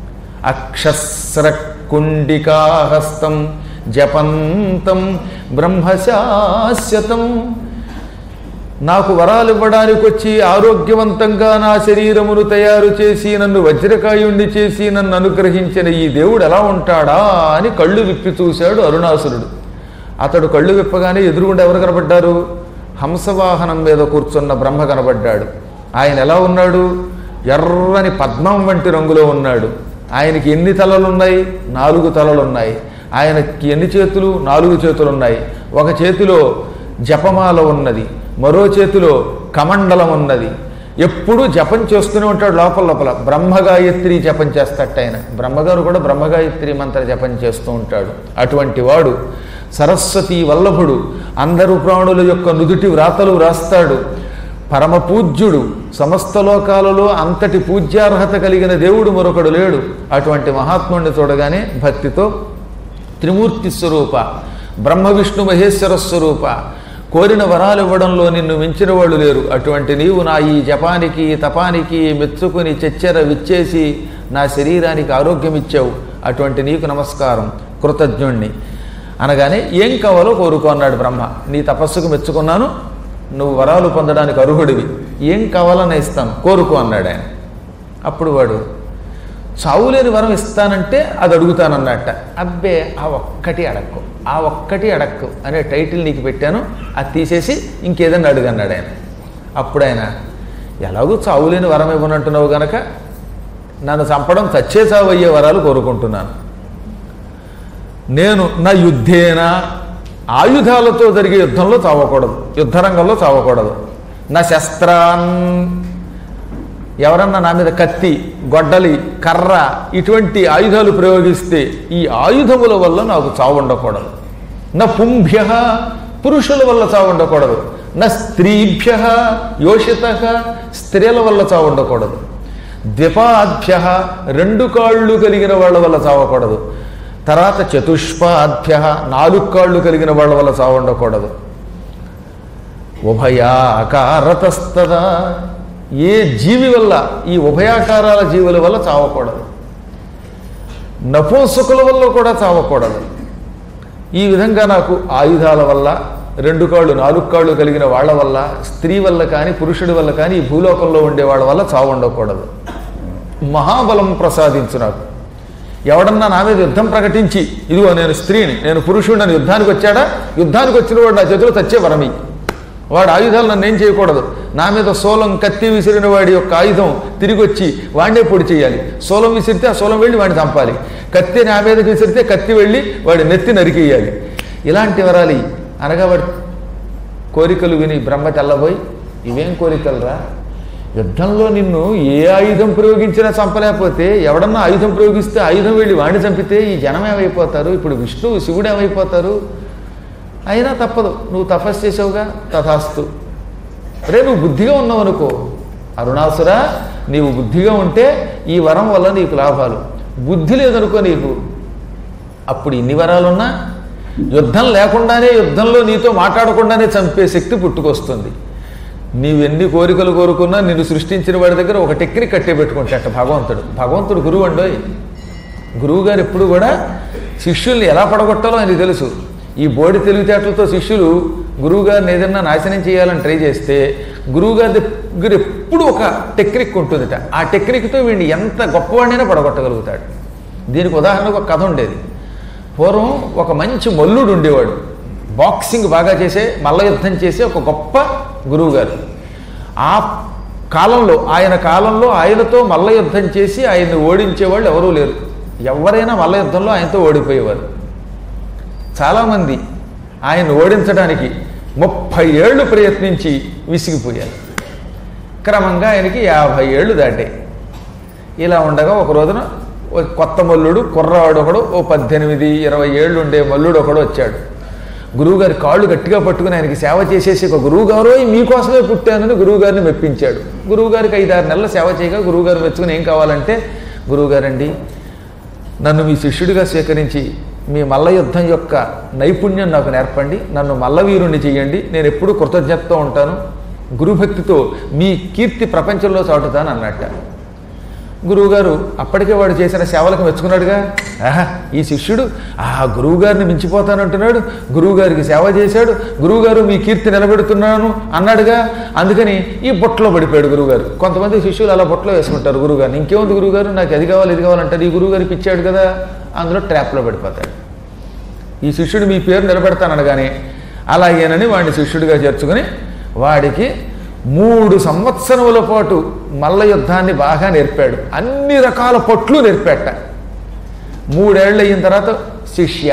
S1: అక్షస్రకుండికాహస్తం జపంతం బ్రహ్మశాశ్వతం నాకు వరాలు ఇవ్వడానికి వచ్చి ఆరోగ్యవంతంగా నా శరీరమును తయారు చేసి నన్ను వజ్రకాయుణ్ణి చేసి నన్ను అనుగ్రహించిన ఈ దేవుడు ఎలా ఉంటాడా అని కళ్ళు విప్పి చూశాడు అరుణాసురుడు అతడు కళ్ళు విప్పగానే ఎదురుగుండా ఎవరు కనబడ్డారు హంసవాహనం మీద కూర్చున్న బ్రహ్మ కనబడ్డాడు ఆయన ఎలా ఉన్నాడు ఎర్రని పద్మం వంటి రంగులో ఉన్నాడు ఆయనకి ఎన్ని తలలు ఉన్నాయి నాలుగు తలలు ఉన్నాయి ఆయనకి ఎన్ని చేతులు నాలుగు చేతులు ఉన్నాయి ఒక చేతిలో జపమాల ఉన్నది మరో చేతిలో కమండలం ఉన్నది ఎప్పుడూ జపం చేస్తూనే ఉంటాడు లోపల లోపల బ్రహ్మగాయత్రి జపం చేస్తట ఆయన బ్రహ్మగారు కూడా బ్రహ్మగాయత్రి మంత్ర జపం చేస్తూ ఉంటాడు అటువంటి వాడు సరస్వతి వల్లభుడు అందరు ప్రాణుల యొక్క నుదుటి వ్రాతలు వ్రాస్తాడు పరమ పూజ్యుడు సమస్త లోకాలలో అంతటి పూజ్యార్హత కలిగిన దేవుడు మరొకడు లేడు అటువంటి మహాత్ముడిని చూడగానే భక్తితో త్రిమూర్తి స్వరూప బ్రహ్మ విష్ణు మహేశ్వర స్వరూప కోరిన వరాలు ఇవ్వడంలో నిన్ను మించిన వాళ్ళు లేరు అటువంటి నీవు నా ఈ జపానికి తపానికి మెచ్చుకుని చెచ్చెర విచ్చేసి నా శరీరానికి ఆరోగ్యం ఇచ్చావు అటువంటి నీకు నమస్కారం కృతజ్ఞుణ్ణి అనగానే ఏం కావాలో కోరుకో అన్నాడు బ్రహ్మ నీ తపస్సుకు మెచ్చుకున్నాను నువ్వు వరాలు పొందడానికి అర్హుడివి ఏం కావాలని ఇస్తాను కోరుకో అన్నాడు ఆయన అప్పుడు వాడు చావులేని వరం ఇస్తానంటే అది అడుగుతానన్నట్ట అబ్బే ఆ ఒక్కటి అడక్కు ఆ ఒక్కటి అడక్కు అనే టైటిల్ నీకు పెట్టాను అది తీసేసి ఇంకేదన్నా అడుగు అన్నాడు ఆయన అప్పుడు ఆయన ఎలాగూ చావులేని వరం ఇవ్వనంటున్నావు గనక నన్ను చంపడం చచ్చే చావు అయ్యే వరాలు కోరుకుంటున్నాను నేను నా యుద్ధేన ఆయుధాలతో జరిగే యుద్ధంలో చావకూడదు యుద్ధరంగంలో చావకూడదు నా శస్త్రాన్ ఎవరన్నా నా మీద కత్తి గొడ్డలి కర్ర ఇటువంటి ఆయుధాలు ప్రయోగిస్తే ఈ ఆయుధముల వల్ల నాకు చావు ఉండకూడదు నా పుంభ్య పురుషుల వల్ల చావు ఉండకూడదు నా స్త్రీభ్య యోషిత స్త్రీల వల్ల చావు ఉండకూడదు ద్విపాద్భ్య రెండు కాళ్ళు కలిగిన వాళ్ళ వల్ల చావకూడదు తర్వాత చతుష్పాద్భ్య నాలుగు కాళ్ళు కలిగిన వాళ్ళ వల్ల చావు ఉండకూడదు ఉభయాకారతస్తదా ఏ జీవి వల్ల ఈ ఉభయాకారాల జీవుల వల్ల చావకూడదు నపుంసకుల వల్ల కూడా చావకూడదు ఈ విధంగా నాకు ఆయుధాల వల్ల రెండు కాళ్ళు నాలుగు కాళ్ళు కలిగిన వాళ్ళ వల్ల స్త్రీ వల్ల కానీ పురుషుడి వల్ల కానీ ఈ భూలోకంలో ఉండే వాళ్ళ వల్ల చావు ఉండకూడదు మహాబలం ప్రసాదించు నాకు ఎవడన్నా నా మీద యుద్ధం ప్రకటించి ఇదిగో నేను స్త్రీని నేను పురుషుడిని యుద్ధానికి వచ్చాడా యుద్ధానికి వచ్చిన వాడు నా చేతిలో తెచ్చే వరమి వాడు ఆయుధాలు నన్ను ఏం చేయకూడదు నా మీద సోలం కత్తి విసిరిన వాడి యొక్క ఆయుధం తిరిగి వచ్చి వాడినే పొడి చేయాలి సోలం విసిరితే ఆ సోలం వెళ్ళి వాడిని చంపాలి కత్తి నా మీదకి విసిరితే కత్తి వెళ్ళి వాడి నెత్తి నరికేయాలి ఇలాంటి వరాలి అనగా వాడి కోరికలు విని బ్రహ్మ తెల్లబోయి ఇవేం కోరికలురా యుద్ధంలో నిన్ను ఏ ఆయుధం ప్రయోగించినా చంపలేకపోతే ఎవడన్నా ఆయుధం ప్రయోగిస్తే ఆయుధం వెళ్ళి వాడిని చంపితే ఈ జనం ఏమైపోతారు ఇప్పుడు విష్ణువు శివుడు ఏమైపోతారు అయినా తప్పదు నువ్వు తపస్సు చేసావుగా తథాస్తు రే నువ్వు బుద్ధిగా ఉన్నావు అనుకో అరుణాసురా నీవు బుద్ధిగా ఉంటే ఈ వరం వల్ల నీకు లాభాలు బుద్ధి లేదనుకో నీకు అప్పుడు ఇన్ని వరాలున్నా యుద్ధం లేకుండానే యుద్ధంలో నీతో మాట్లాడకుండానే చంపే శక్తి పుట్టుకొస్తుంది నీవెన్ని కోరికలు కోరుకున్నా నిన్ను సృష్టించిన వాడి దగ్గర ఒక టెక్నిక్ కట్టే పెట్టుకుంటాట భగవంతుడు భగవంతుడు గురువు అండోయ్ గురువు గారు ఎప్పుడు కూడా శిష్యుల్ని ఎలా పడగొట్టాలో ఆయనకు తెలుసు ఈ బోడి తెలివితేటలతో శిష్యులు గురువుగారిని ఏదన్నా నాశనం చేయాలని ట్రై చేస్తే గురువుగారి దగ్గర ఎప్పుడు ఒక టెక్నిక్ ఉంటుందిట ఆ టెక్నిక్తో వీడిని ఎంత గొప్పవాడినైనా పడగొట్టగలుగుతాడు దీనికి ఉదాహరణకు ఒక కథ ఉండేది పూర్వం ఒక మంచి మల్లుడు ఉండేవాడు బాక్సింగ్ బాగా చేసే మల్ల యుద్ధం చేసే ఒక గొప్ప గురువుగారు ఆ కాలంలో ఆయన కాలంలో ఆయనతో మల్ల యుద్ధం చేసి ఆయన్ని ఓడించేవాళ్ళు ఎవరూ లేరు ఎవరైనా మల్ల యుద్ధంలో ఆయనతో ఓడిపోయేవారు చాలామంది ఆయన ఓడించడానికి ముప్పై ఏళ్ళు ప్రయత్నించి విసిగిపోయారు క్రమంగా ఆయనకి యాభై ఏళ్ళు దాటాయి ఇలా ఉండగా ఒక రోజున ఓ కొత్త మల్లుడు కుర్రవాడు ఒకడు ఓ పద్దెనిమిది ఇరవై ఏళ్ళు ఉండే మల్లుడు ఒకడు వచ్చాడు గురువుగారి కాళ్ళు గట్టిగా పట్టుకుని ఆయనకి సేవ చేసేసి ఒక గురువుగారు మీకోసమే పుట్టానని గురువుగారిని మెప్పించాడు గురువుగారికి ఐదారు నెలల సేవ చేయగా గురువుగారు మెచ్చుకుని ఏం కావాలంటే గురువుగారండి నన్ను మీ శిష్యుడిగా స్వీకరించి మీ మల్ల యుద్ధం యొక్క నైపుణ్యం నాకు నేర్పండి నన్ను మల్లవీరుణ్ణి చేయండి నేను ఎప్పుడూ కృతజ్ఞతతో ఉంటాను గురుభక్తితో మీ కీర్తి ప్రపంచంలో చాటుతాను అన్నట్ట గురువుగారు అప్పటికే వాడు చేసిన సేవలకు మెచ్చుకున్నాడుగా ఆహా ఈ శిష్యుడు ఆ గురువుగారిని మించిపోతానంటున్నాడు గురువుగారికి సేవ చేశాడు గురువుగారు మీ కీర్తి నిలబెడుతున్నాను అన్నాడుగా అందుకని ఈ బొట్లో పడిపోయాడు గురువుగారు కొంతమంది శిష్యులు అలా బొట్లో వేసుకుంటారు గురువుగారిని ఇంకేముంది గురువుగారు నాకు అది కావాలి ఇది కావాలంటారు ఈ గురువుగారికి ఇచ్చాడు కదా అందులో ట్రాప్లో పడిపోతాడు ఈ శిష్యుడు మీ పేరు నిలబెడతాననగానే అలాగేనని వాడిని శిష్యుడిగా చేర్చుకుని వాడికి మూడు సంవత్సరముల పాటు మల్ల యుద్ధాన్ని బాగా నేర్పాడు అన్ని రకాల పట్లు నేర్పాట మూడేళ్ళు అయిన తర్వాత శిష్య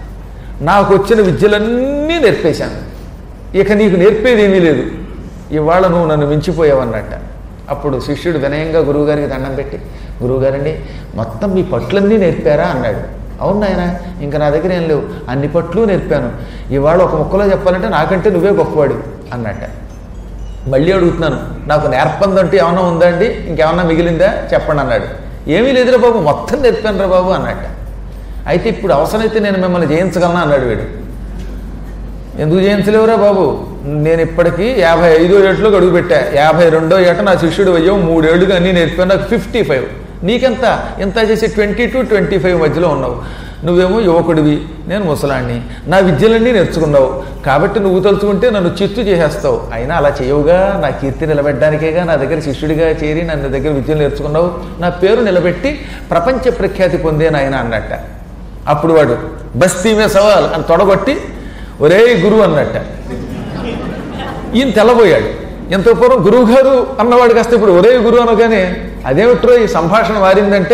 S1: నాకు వచ్చిన విద్యలన్నీ నేర్పేశాను ఇక నీకు నేర్పేది ఏమీ లేదు ఇవాళ నువ్వు నన్ను మించిపోయావన్నట్ట అప్పుడు శిష్యుడు వినయంగా గురువుగారికి దండం పెట్టి గురువుగారండి మొత్తం మీ పట్లన్నీ నేర్పారా అన్నాడు అవును నాయన ఇంకా నా దగ్గర ఏం లేవు అన్ని పట్లు నేర్పాను ఇవాళ ఒక ముక్కలో చెప్పాలంటే నాకంటే నువ్వే గొప్పవాడు అన్నట్ట మళ్ళీ అడుగుతున్నాను నాకు నేర్పందంటే ఏమన్నా ఉందా అండి ఇంకేమన్నా మిగిలిందా చెప్పండి అన్నాడు ఏమీ లేదురా బాబు మొత్తం నేర్పాను రా బాబు అన్నట్ట అయితే ఇప్పుడు అవసరమైతే నేను మిమ్మల్ని జయించగలనా అన్నాడు వీడు ఎందుకు చేయించలేవురా బాబు నేను ఇప్పటికీ యాభై ఐదో ఏట్లో అడుగు పెట్టా యాభై రెండో ఏట నా శిష్యుడు అయ్యో మూడేళ్లుగా అన్నీ నేర్పాను నాకు ఫిఫ్టీ ఫైవ్ నీకెంత ఎంత చేసి ట్వంటీ టు ట్వంటీ ఫైవ్ మధ్యలో ఉన్నావు నువ్వేమో యువకుడివి నేను ముసలాన్ని నా విద్యలన్నీ నేర్చుకున్నావు కాబట్టి నువ్వు తలుచుకుంటే నన్ను చిత్తు చేసేస్తావు అయినా అలా చేయవుగా నా కీర్తి నిలబెట్టడానికేగా నా దగ్గర శిష్యుడిగా చేరి నన్ను దగ్గర విద్యలు నేర్చుకున్నావు నా పేరు నిలబెట్టి ప్రపంచ ప్రఖ్యాతి పొందే నాయన అన్నట్ట అప్పుడు వాడు బస్తీమే సవాల్ అని తొడగొట్టి ఒరే గురువు అన్నట్ట ఈయన తెల్లబోయాడు ఎంతో పూర్వం గురువు గారు అన్నవాడు కాస్త ఇప్పుడు ఒరే గురువు అనగానే అదేమిట్రో ఈ సంభాషణ మారిందంటే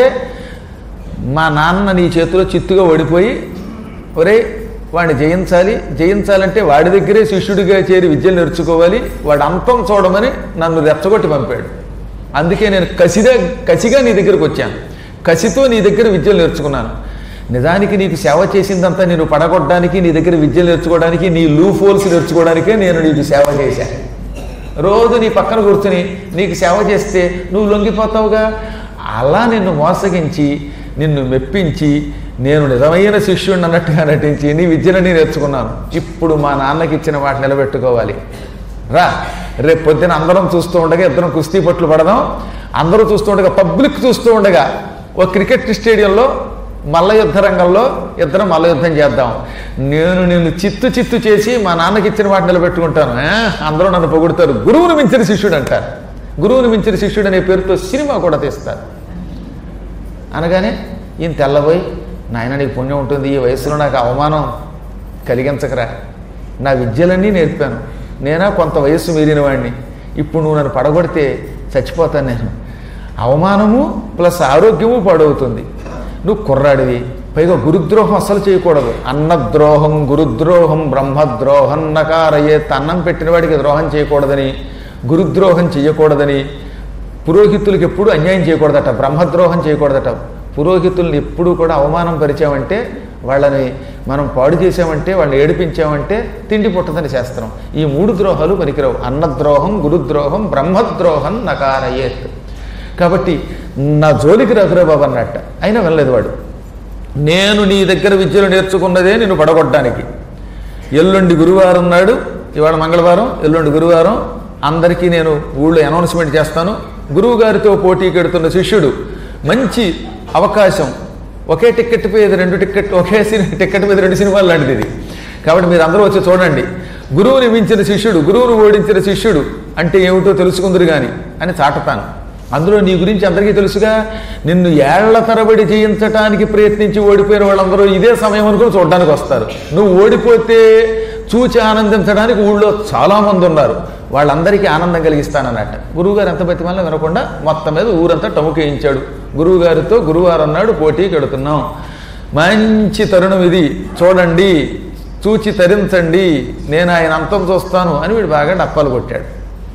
S1: మా నాన్న నీ చేతిలో చిత్తుగా ఓడిపోయి ఒరే వాడిని జయించాలి జయించాలంటే వాడి దగ్గరే శిష్యుడిగా చేరి విద్యలు నేర్చుకోవాలి వాడు అంతం చూడమని నన్ను రెచ్చగొట్టి పంపాడు అందుకే నేను కసిగా కసిగా నీ దగ్గరకు వచ్చాను కసితో నీ దగ్గర విద్యలు నేర్చుకున్నాను నిజానికి నీకు సేవ చేసిందంతా నేను పడగొట్టడానికి నీ దగ్గర విద్యలు నేర్చుకోవడానికి నీ లూ ఫోల్స్ నేర్చుకోవడానికే నేను నీకు సేవ చేశాను రోజు నీ పక్కన కూర్చుని నీకు సేవ చేస్తే నువ్వు లొంగిపోతావుగా అలా నిన్ను మోసగించి నిన్ను మెప్పించి నేను నిజమైన శిష్యుడిని అన్నట్టుగా నటించి నీ విద్యలని నేర్చుకున్నాను ఇప్పుడు మా నాన్నకి ఇచ్చిన మాట నిలబెట్టుకోవాలి రా రేపు పొద్దున అందరం చూస్తూ ఉండగా ఇద్దరం కుస్తీ పట్లు పడదాం అందరూ చూస్తూ ఉండగా పబ్లిక్ చూస్తూ ఉండగా ఓ క్రికెట్ స్టేడియంలో మల్ల యుద్ధ రంగంలో ఇద్దరం మల్ల యుద్ధం చేద్దాం నేను నిన్ను చిత్తు చిత్తు చేసి మా నాన్నకి ఇచ్చిన మాట నిలబెట్టుకుంటాను ఆ, అందరూ నన్ను పొగుడుతారు గురువుని మించిన శిష్యుడు అంటారు గురువుని మించిన శిష్యుడు అనే పేరుతో సినిమా కూడా తీస్తారు అనగానే ఈయన తెల్లబోయి నాయన నీకు పుణ్యం ఉంటుంది ఈ వయసులో నాకు అవమానం కలిగించకరా నా విద్యలన్నీ నేర్పాను నేనా కొంత వయస్సు మీరిన వాడిని ఇప్పుడు నువ్వు నన్ను పడగొడితే చచ్చిపోతాను నేను అవమానము ప్లస్ ఆరోగ్యము పాడవుతుంది నువ్వు కుర్రాడివి పైగా గురుద్రోహం అస్సలు చేయకూడదు అన్నద్రోహం గురుద్రోహం బ్రహ్మద్రోహం నకారయేత్ అన్నం పెట్టిన వాడికి ద్రోహం చేయకూడదని గురుద్రోహం చేయకూడదని పురోహితులకు ఎప్పుడు అన్యాయం చేయకూడదట బ్రహ్మద్రోహం చేయకూడదట పురోహితుల్ని ఎప్పుడూ కూడా అవమానం పరిచామంటే వాళ్ళని మనం పాడు చేసామంటే వాళ్ళని ఏడిపించామంటే తిండి పుట్టదని శాస్త్రం ఈ మూడు ద్రోహాలు పనికిరావు అన్నద్రోహం గురుద్రోహం బ్రహ్మద్రోహం నకారయేత్ కాబట్టి నా జోలికి రాకురా బాబు అన్నట్ట అయినా వెళ్ళలేదు వాడు నేను నీ దగ్గర విద్యలు నేర్చుకున్నదే నిన్ను పడగొట్టడానికి ఎల్లుండి గురువారం నాడు ఇవాళ మంగళవారం ఎల్లుండి గురువారం అందరికీ నేను ఊళ్ళో అనౌన్స్మెంట్ చేస్తాను గురువు గారితో పోటీ కెడుతున్న శిష్యుడు మంచి అవకాశం ఒకే టికెట్ మీద రెండు టికెట్ ఒకే సినిమా టికెట్ మీద రెండు సినిమాలు లాంటిది ఇది కాబట్టి మీరు అందరూ వచ్చి చూడండి గురువుని మించిన శిష్యుడు గురువును ఓడించిన శిష్యుడు అంటే ఏమిటో తెలుసుకుందరు కానీ అని చాటుతాను అందులో నీ గురించి అందరికీ తెలుసుగా నిన్ను ఏళ్ల తరబడి జయించటానికి ప్రయత్నించి ఓడిపోయిన వాళ్ళందరూ ఇదే సమయం అనుకుని చూడడానికి వస్తారు నువ్వు ఓడిపోతే చూచి ఆనందించడానికి ఊళ్ళో చాలా మంది ఉన్నారు వాళ్ళందరికీ ఆనందం కలిగిస్తానన్నట్ట గురువుగారు ఎంత బతిమాలో వినకుండా మొత్తం మీద ఊరంతా టముకేయించాడు గురువుగారితో గురువారం నాడు పోటీ కడుతున్నాం మంచి తరుణం ఇది చూడండి చూచి తరించండి నేను ఆయన అంతం చూస్తాను అని వీడు బాగా డప్పాలు కొట్టాడు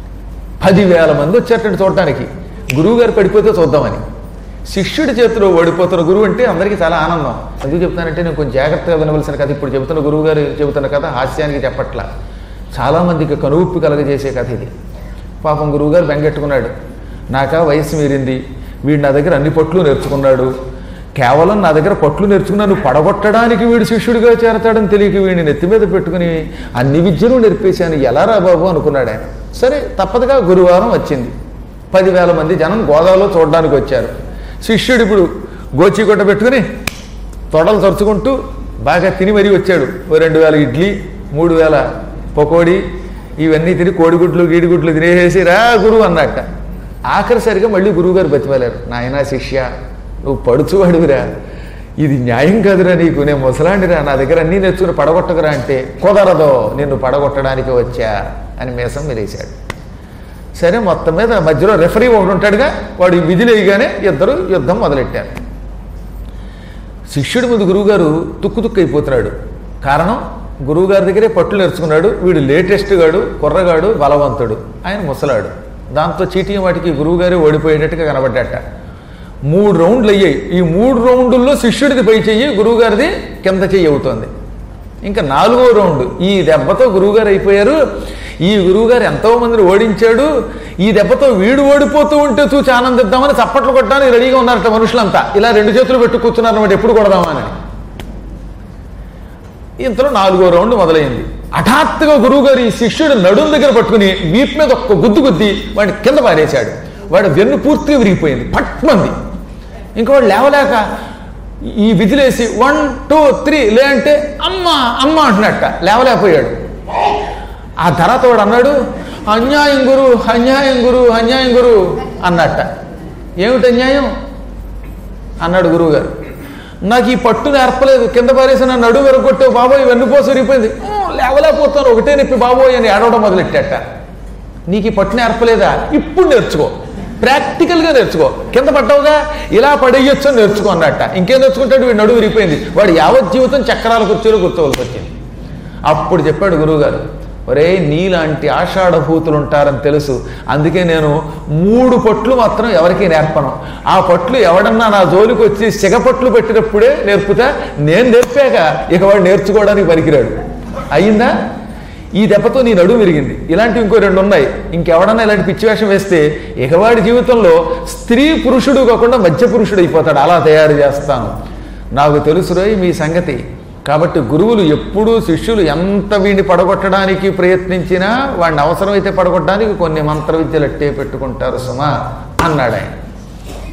S1: పదివేల మంది వచ్చేటట్టు చూడటానికి గురువుగారు పడిపోతే చూద్దామని శిష్యుడి చేతిలో ఓడిపోతున్న గురువు అంటే అందరికీ చాలా ఆనందం ఎందుకు చెప్తానంటే నేను కొంచెం జాగ్రత్తగా వినవలసిన కథ ఇప్పుడు చెబుతున్న గురువు గారు చెబుతున్న కథ హాస్యానికి చెప్పట్ల చాలామందికి కనువిప్పి కలగజేసే కథ ఇది పాపం గురువుగారు బెంగెట్టుకున్నాడు నాక వయసు మీరింది వీడు నా దగ్గర అన్ని పట్లు నేర్చుకున్నాడు కేవలం నా దగ్గర పట్లు నేర్చుకున్నాను పడగొట్టడానికి వీడు శిష్యుడిగా చేరతాడని తెలియక వీడిని నెత్తి మీద పెట్టుకుని అన్ని విద్యలు నేర్పేశాను ఎలా రా బాబు అనుకున్నాడు ఆయన సరే తప్పదుగా గురువారం వచ్చింది పదివేల మంది జనం గోదావరిలో చూడడానికి వచ్చారు శిష్యుడు ఇప్పుడు గోచికొట్ట పెట్టుకుని తొడలు తరుచుకుంటూ బాగా తిని మరీ వచ్చాడు ఓ రెండు వేల ఇడ్లీ మూడు వేల పకోడీ ఇవన్నీ తిని కోడిగుడ్లు గీడిగుడ్లు తినేసేసి రా గురువు అన్నట్ట ఆఖరిసరిగా మళ్ళీ గురువుగారు బతిమాలారు నాయనా శిష్య నువ్వు పడుచువాడివిరా ఇది న్యాయం కాదురా నీకు నేను ముసలాండిరా నా దగ్గర అన్నీ నేర్చుకుని పడగొట్టకురా అంటే కుదరదో నిన్ను పడగొట్టడానికి వచ్చా అని మీసం మెలేశాడు సరే మొత్తం మీద మధ్యలో రెఫరీ ఒకటి ఉంటాడుగా వాడు ఈ విధులు వేయగానే ఇద్దరు యుద్ధం మొదలెట్టారు శిష్యుడి ముందు గురువుగారు తుక్కు తుక్కు అయిపోతున్నాడు కారణం గురువుగారి దగ్గరే పట్లు నేర్చుకున్నాడు వీడు లేటెస్ట్ గాడు కుర్రగాడు బలవంతుడు ఆయన ముసలాడు దాంతో చీటీ వాటికి గురువుగారే ఓడిపోయేటట్టుగా కనబడ్డట మూడు రౌండ్లు అయ్యాయి ఈ మూడు రౌండుల్లో శిష్యుడిది పై చెయ్యి గురువుగారిది కింద చెయ్యి అవుతోంది ఇంకా నాలుగో రౌండ్ ఈ దెబ్బతో గురువుగారు అయిపోయారు ఈ గురువుగారు ఎంతో మందిని ఓడించాడు ఈ దెబ్బతో వీడు ఓడిపోతూ ఉంటే చూసి ఆనందిద్దామని చప్పట్లు కొట్టడానికి రెడీగా ఉన్నారట మనుషులంతా ఇలా రెండు చేతులు పెట్టు కూర్చున్నారు అనమాట ఎప్పుడు కొడదామని ఇంతలో నాలుగో రౌండ్ మొదలైంది హఠాత్తుగా గురువుగారు ఈ శిష్యుడు నడుం దగ్గర పట్టుకుని వీపు మీద ఒక్క గుద్దు గుద్ది వాడిని కింద పారేశాడు వాడు వెన్ను పూర్తిగా విరిగిపోయింది పట్మంది ఇంకా వాడు లేవలేక ఈ విధులేసి వన్ టూ త్రీ లే అంటే అమ్మ అమ్మ అంటున్నట్ట లేవలేకపోయాడు ఆ తర్వాత వాడు అన్నాడు అన్యాయం గురు అన్యాయం గురు అన్యాయం గురు అన్నట్ట ఏమిటి అన్యాయం అన్నాడు గురువుగారు నాకు ఈ పట్టు నేర్పలేదు కింద పారేసి నా నడుము వెరగొట్టావు బాబోయ్ వెన్నుపోస విరిగిపోయింది "ఊ, లేవలేకపోతాను ఒకటే నొప్పి బాబోయ్ అని ఏడవడం మొదలెట్టాట నీకు ఈ పట్టు నేర్పలేదా ఇప్పుడు నేర్చుకో ప్రాక్టికల్గా నేర్చుకో కింద పడ్డావుగా ఇలా పడేయొచ్చు అని నేర్చుకో అన్నట్ట ఇంకేం నేర్చుకుంటాడు వీడు నడువు విరిగిపోయింది వాడు యావత్ జీవితం చక్రాల కుర్చీలో కూర్చోవలసి వచ్చింది అప్పుడు చెప్పాడు గురువుగారు ఒరే నీలాంటి ఆషాఢభూతులు ఉంటారని తెలుసు అందుకే నేను మూడు పట్లు మాత్రం ఎవరికీ నేర్పను ఆ పట్లు ఎవడన్నా నా జోలికి వచ్చి సిగపట్లు పెట్టినప్పుడే నేర్పుతా నేను నేర్పాక ఇక వాడు నేర్చుకోవడానికి పనికిరాడు అయిందా ఈ దెబ్బతో నీ నడుము విరిగింది ఇలాంటివి ఇంకో రెండు ఉన్నాయి ఇంకెవడన్నా ఇలాంటి పిచ్చి వేషం వేస్తే ఇక వాడి జీవితంలో స్త్రీ పురుషుడు కాకుండా మధ్య పురుషుడు అయిపోతాడు అలా తయారు చేస్తాను నాకు తెలుసు రోయ్ మీ సంగతి కాబట్టి గురువులు ఎప్పుడూ శిష్యులు ఎంత వీడిని పడగొట్టడానికి ప్రయత్నించినా వాడిని అవసరమైతే పడగొట్టడానికి కొన్ని మంత్ర విద్యలు అట్టే పెట్టుకుంటారు సుమా అన్నాడు ఆయన